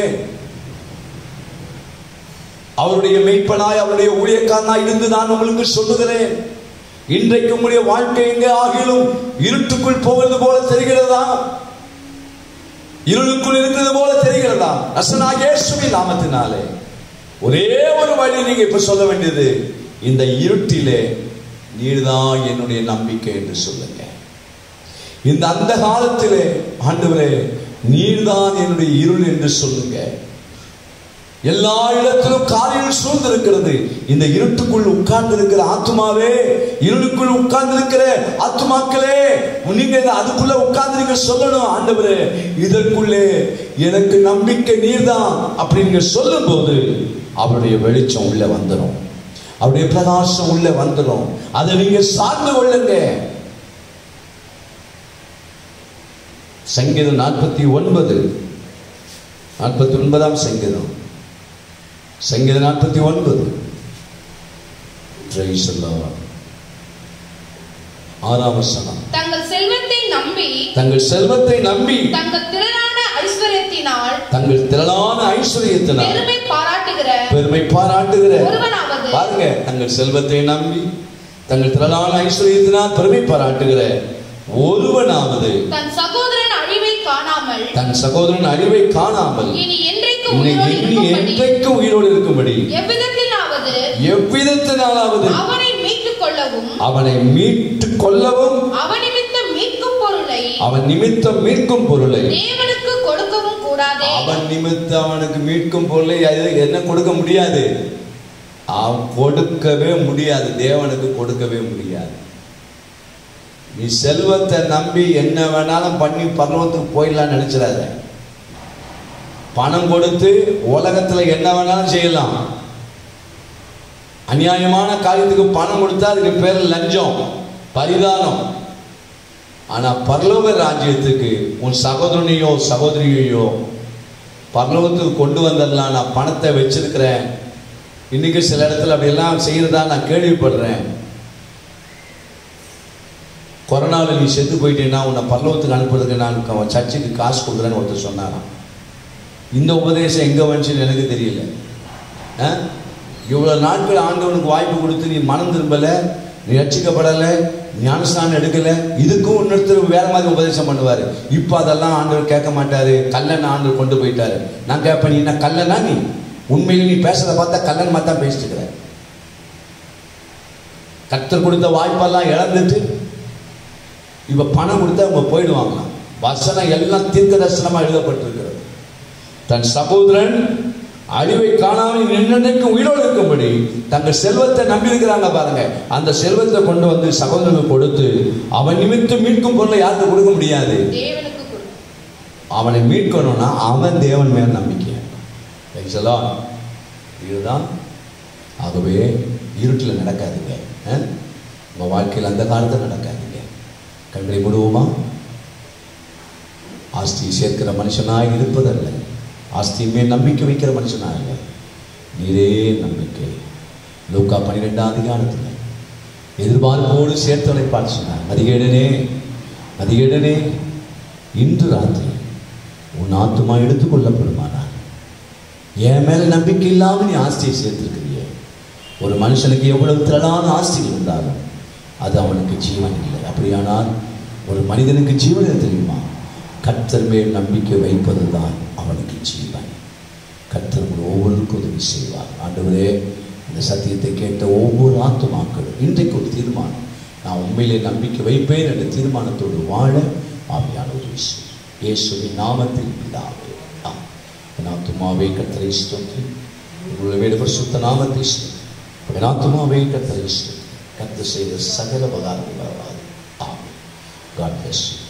அவருடைய மெய்ப்பனாய் அவருடைய ஊழியக்காரனாய் இருந்து நான் உங்களுக்கு சொல்லுகிறேன் இன்றைக்கு உங்களுடைய வாழ்க்கை எங்கே ஆகிலும் இருட்டுக்குள் போகிறது போல தெரிகிறதா இருளுக்குள் இருக்கிறது போல தெரிகிறதா நசனாக இயேசுவின் நாமத்தினாலே ஒரே ஒரு வழி நீங்க இப்ப சொல்ல வேண்டியது இந்த இருட்டிலே நீர்தான் என்னுடைய நம்பிக்கை என்று சொல்லுங்க இந்த அந்த காலத்திலே ஆண்டவரே நீர்தான் என்னுடைய இருள் என்று சொல்லுங்க எல்லா இடத்திலும் காரியம் சூழ்ந்திருக்கிறது இந்த இருட்டுக்குள் உட்கார்ந்து இருக்கிற ஆத்மாவே இருளுக்குள் உட்கார்ந்து இருக்கிற ஆத்மாக்களே நீங்க இந்த அதுக்குள்ள உட்கார்ந்து நீங்க சொல்லணும் ஆண்டவரே இதற்குள்ளே எனக்கு நம்பிக்கை நீர்தான் அப்படி நீங்க சொல்லும் போது அவருடைய வெளிச்சம் உள்ள வந்துடும் அவருடைய பிரகாசம் உள்ள வந்துடும் அதை நீங்க சார்ந்து கொள்ளுங்க சங்கீதம் நாற்பத்தி ஒன்பது நாற்பத்தி ஒன்பதாம் சங்கீதம் சங்கீதம் நாற்பத்தி ஒன்பது Praise the Lord. ஆறாம் வசனம்
தங்கள் செல்வத்தை நம்பி
தங்கள் செல்வத்தை நம்பி
தங்கள் திரளான ஐஸ்வர்யத்தினால்
தங்கள் திரளான ஐஸ்வர்யத்தினால்
பெருமை பாராட்டுகிற
பெருமை பாராட்டுகிற
ஒருவனாவது
பாருங்க தங்கள் செல்வத்தை நம்பி தங்கள் திரளான ஐஸ்வர்யத்தினால் பெருமை பாராட்டுகிற ஒருவனாவது
தன் சகோதரன் அழிவை காணாமல்
தன் சகோதரன் அழிவை காணாமல்
இனி என்றைக்கு
இன்னை
உயிரோடு
எண்ணி
இருக்கும்படி
என்றைக்கும் உயிரோடு இருக்கும்படி
எவ்விதத்திலாவது
எவ்விதத்தினாலாவது
அவனை மீட்டுக் கொள்ளவும்
அவனை மீட்டு கொள்ளவும்
அவனிமித்தம் மீட்கும் பொருளை
அவன் நிமித்தம் மீட்கும் பொருளை
தேவனுக்கு கொடுக்கவும் கூடாதே
அவன் நிமித்தம் அவனுக்கு மீட்கும் பொருளை அது என்ன கொடுக்க முடியாது அவன் கொடுக்கவே முடியாது தேவனுக்கு கொடுக்கவே முடியாது நீ செல்வத்தை நம்பி என்ன வேணாலும் பண்ணி பரலோகத்துக்கு போயிடலாம்னு நினைச்சிடாத பணம் கொடுத்து உலகத்துல என்ன வேணாலும் செய்யலாம் அநியாயமான காரியத்துக்கு பணம் கொடுத்தா அதுக்கு பேர் லஞ்சம் பரிதானம் ஆனா பரலோக ராஜ்யத்துக்கு உன் சகோதரனையோ சகோதரியையோ பரலோகத்துக்கு கொண்டு வந்துடலாம் நான் பணத்தை வச்சிருக்கிறேன் இன்னைக்கு சில இடத்துல அப்படியெல்லாம் செய்யறதா நான் கேள்விப்படுறேன் கொரோனாவில் நீ செத்து போயிட்டேன்னா உன்னை பரலோகத்துக்கு அனுப்புறதுக்கு நான் க- சர்ச்சுக்கு காசு கொடுக்குறேன்னு ஒருத்தர் சொன்னாராம் இந்த உபதேசம் எங்கே வந்துச்சுன்னு எனக்கு தெரியல ஆ? இவ்வளவு நாட்கள் ஆண்டவனுக்கு வாய்ப்பு கொடுத்து நீ மனம் திரும்பல நீ ரட்சிக்கப்படலை ஞானஸ்நானம் எடுக்கல இதுக்கும் இன்னொருத்தர் வேற மாதிரி உபதேசம் பண்ணுவார் இப்போ அதெல்லாம் ஆண்டவர் கேட்க மாட்டாரு கல்லன் ஆண்டவர் கொண்டு போயிட்டாரு நான் கேட்பேன் நீ என்ன கல்லனா நீ உண்மையில் நீ பேசுறத பார்த்தா கல்லன் மாதிரி தான் பேசிட்டு இருக்கிற கர்த்தர் கொடுத்த வாய்ப்பெல்லாம் இழந்துட்டு இப்ப பணம் கொடுத்தா அவங்க போயிடுவாங்களாம் வசனம் எல்லாம் தீர்க்க தரிசனமா எழுதப்பட்டிருக்கிறது தன் சகோதரன் அழிவை காணாமல் நின்றைக்கும் உயிரோடு இருக்கும்படி தங்கள் செல்வத்தை நம்பி இருக்கிறாங்க பாருங்க அந்த செல்வத்தை கொண்டு வந்து சகோதரனுக்கு கொடுத்து அவன் நிமித்தம் மீட்கும் பொருளை யாருக்கு கொடுக்க முடியாது
தேவனுக்கு கொடு
அவனை மீட்கணும்னா அவன் தேவன் மேல் நம்பிக்கை Praise the Lord. இதுதான் ஆகவே இருட்டில் நடக்காதீங்க அஹ்? உங்க வாழ்க்கையில் அந்த காலத்தில் நடக்காதீங்க கண்களை மூடுவோமா ஆஸ்தி சேர்க்கிற மனுஷனாய் இருப்பதல்ல ஆஸ்தி மேல் நம்பிக்கை வைக்கிற மனுஷனா இல்லை நீரே நம்பிக்கை லூக்கா பன்னிரெண்டாம் அதிகாரத்தில் எதிர்பார்ப்போடு சேர்த்தவனை பார்த்து சொன்னார் மதிகேடனே மதிகேடனே இன்று ராத்திரி உன் ஆத்துமா எடுத்துக்கொள்ளப்படுமானார் என் மேல நம்பிக்கை இல்லாம நீ ஆஸ்தியை சேர்த்திருக்கிறிய ஒரு மனுஷனுக்கு எவ்வளவு திரளான ஆஸ்திகள் இருந்தாலும் அது அவனுக்கு ஜீவன் இல்லை அப்படியானால் ஒரு மனிதனுக்கு ஜீவன் எது தெரியுமா கர்த்தர் மேல் நம்பிக்கை வைப்பதுதான் அவனுக்கு ஜீவன் கர்த்தர் உங்கள் ஒவ்வொருக்கும் உதவி செய்வார் ஆண்டவரே இந்த சத்தியத்தை கேட்ட ஒவ்வொரு ஆத்துமாக்களும் இன்றைக்கு ஒரு தீர்மானம் நான் உண்மையிலே நம்பிக்கை வைப்பேன் என்ற தீர்மானத்தோடு வாழ ஆவியான உதவி செய்யும் இயேசுவின் நாமத்தில் பிதாவே ஆம் என் ஆத்துமாவே கர்த்தரை ஸ்தோத்ரி உங்களுடைய வேறு பரிசுத்த நாமத்தை ஸ்தோத்ரி என் ஆத்துமாவே கர்த்தரை ஸ்தோத்ரி கர்த்தர் செய்த சகல பகாரங்கள் வராது ஆமென் காட் பிளஸ் யூ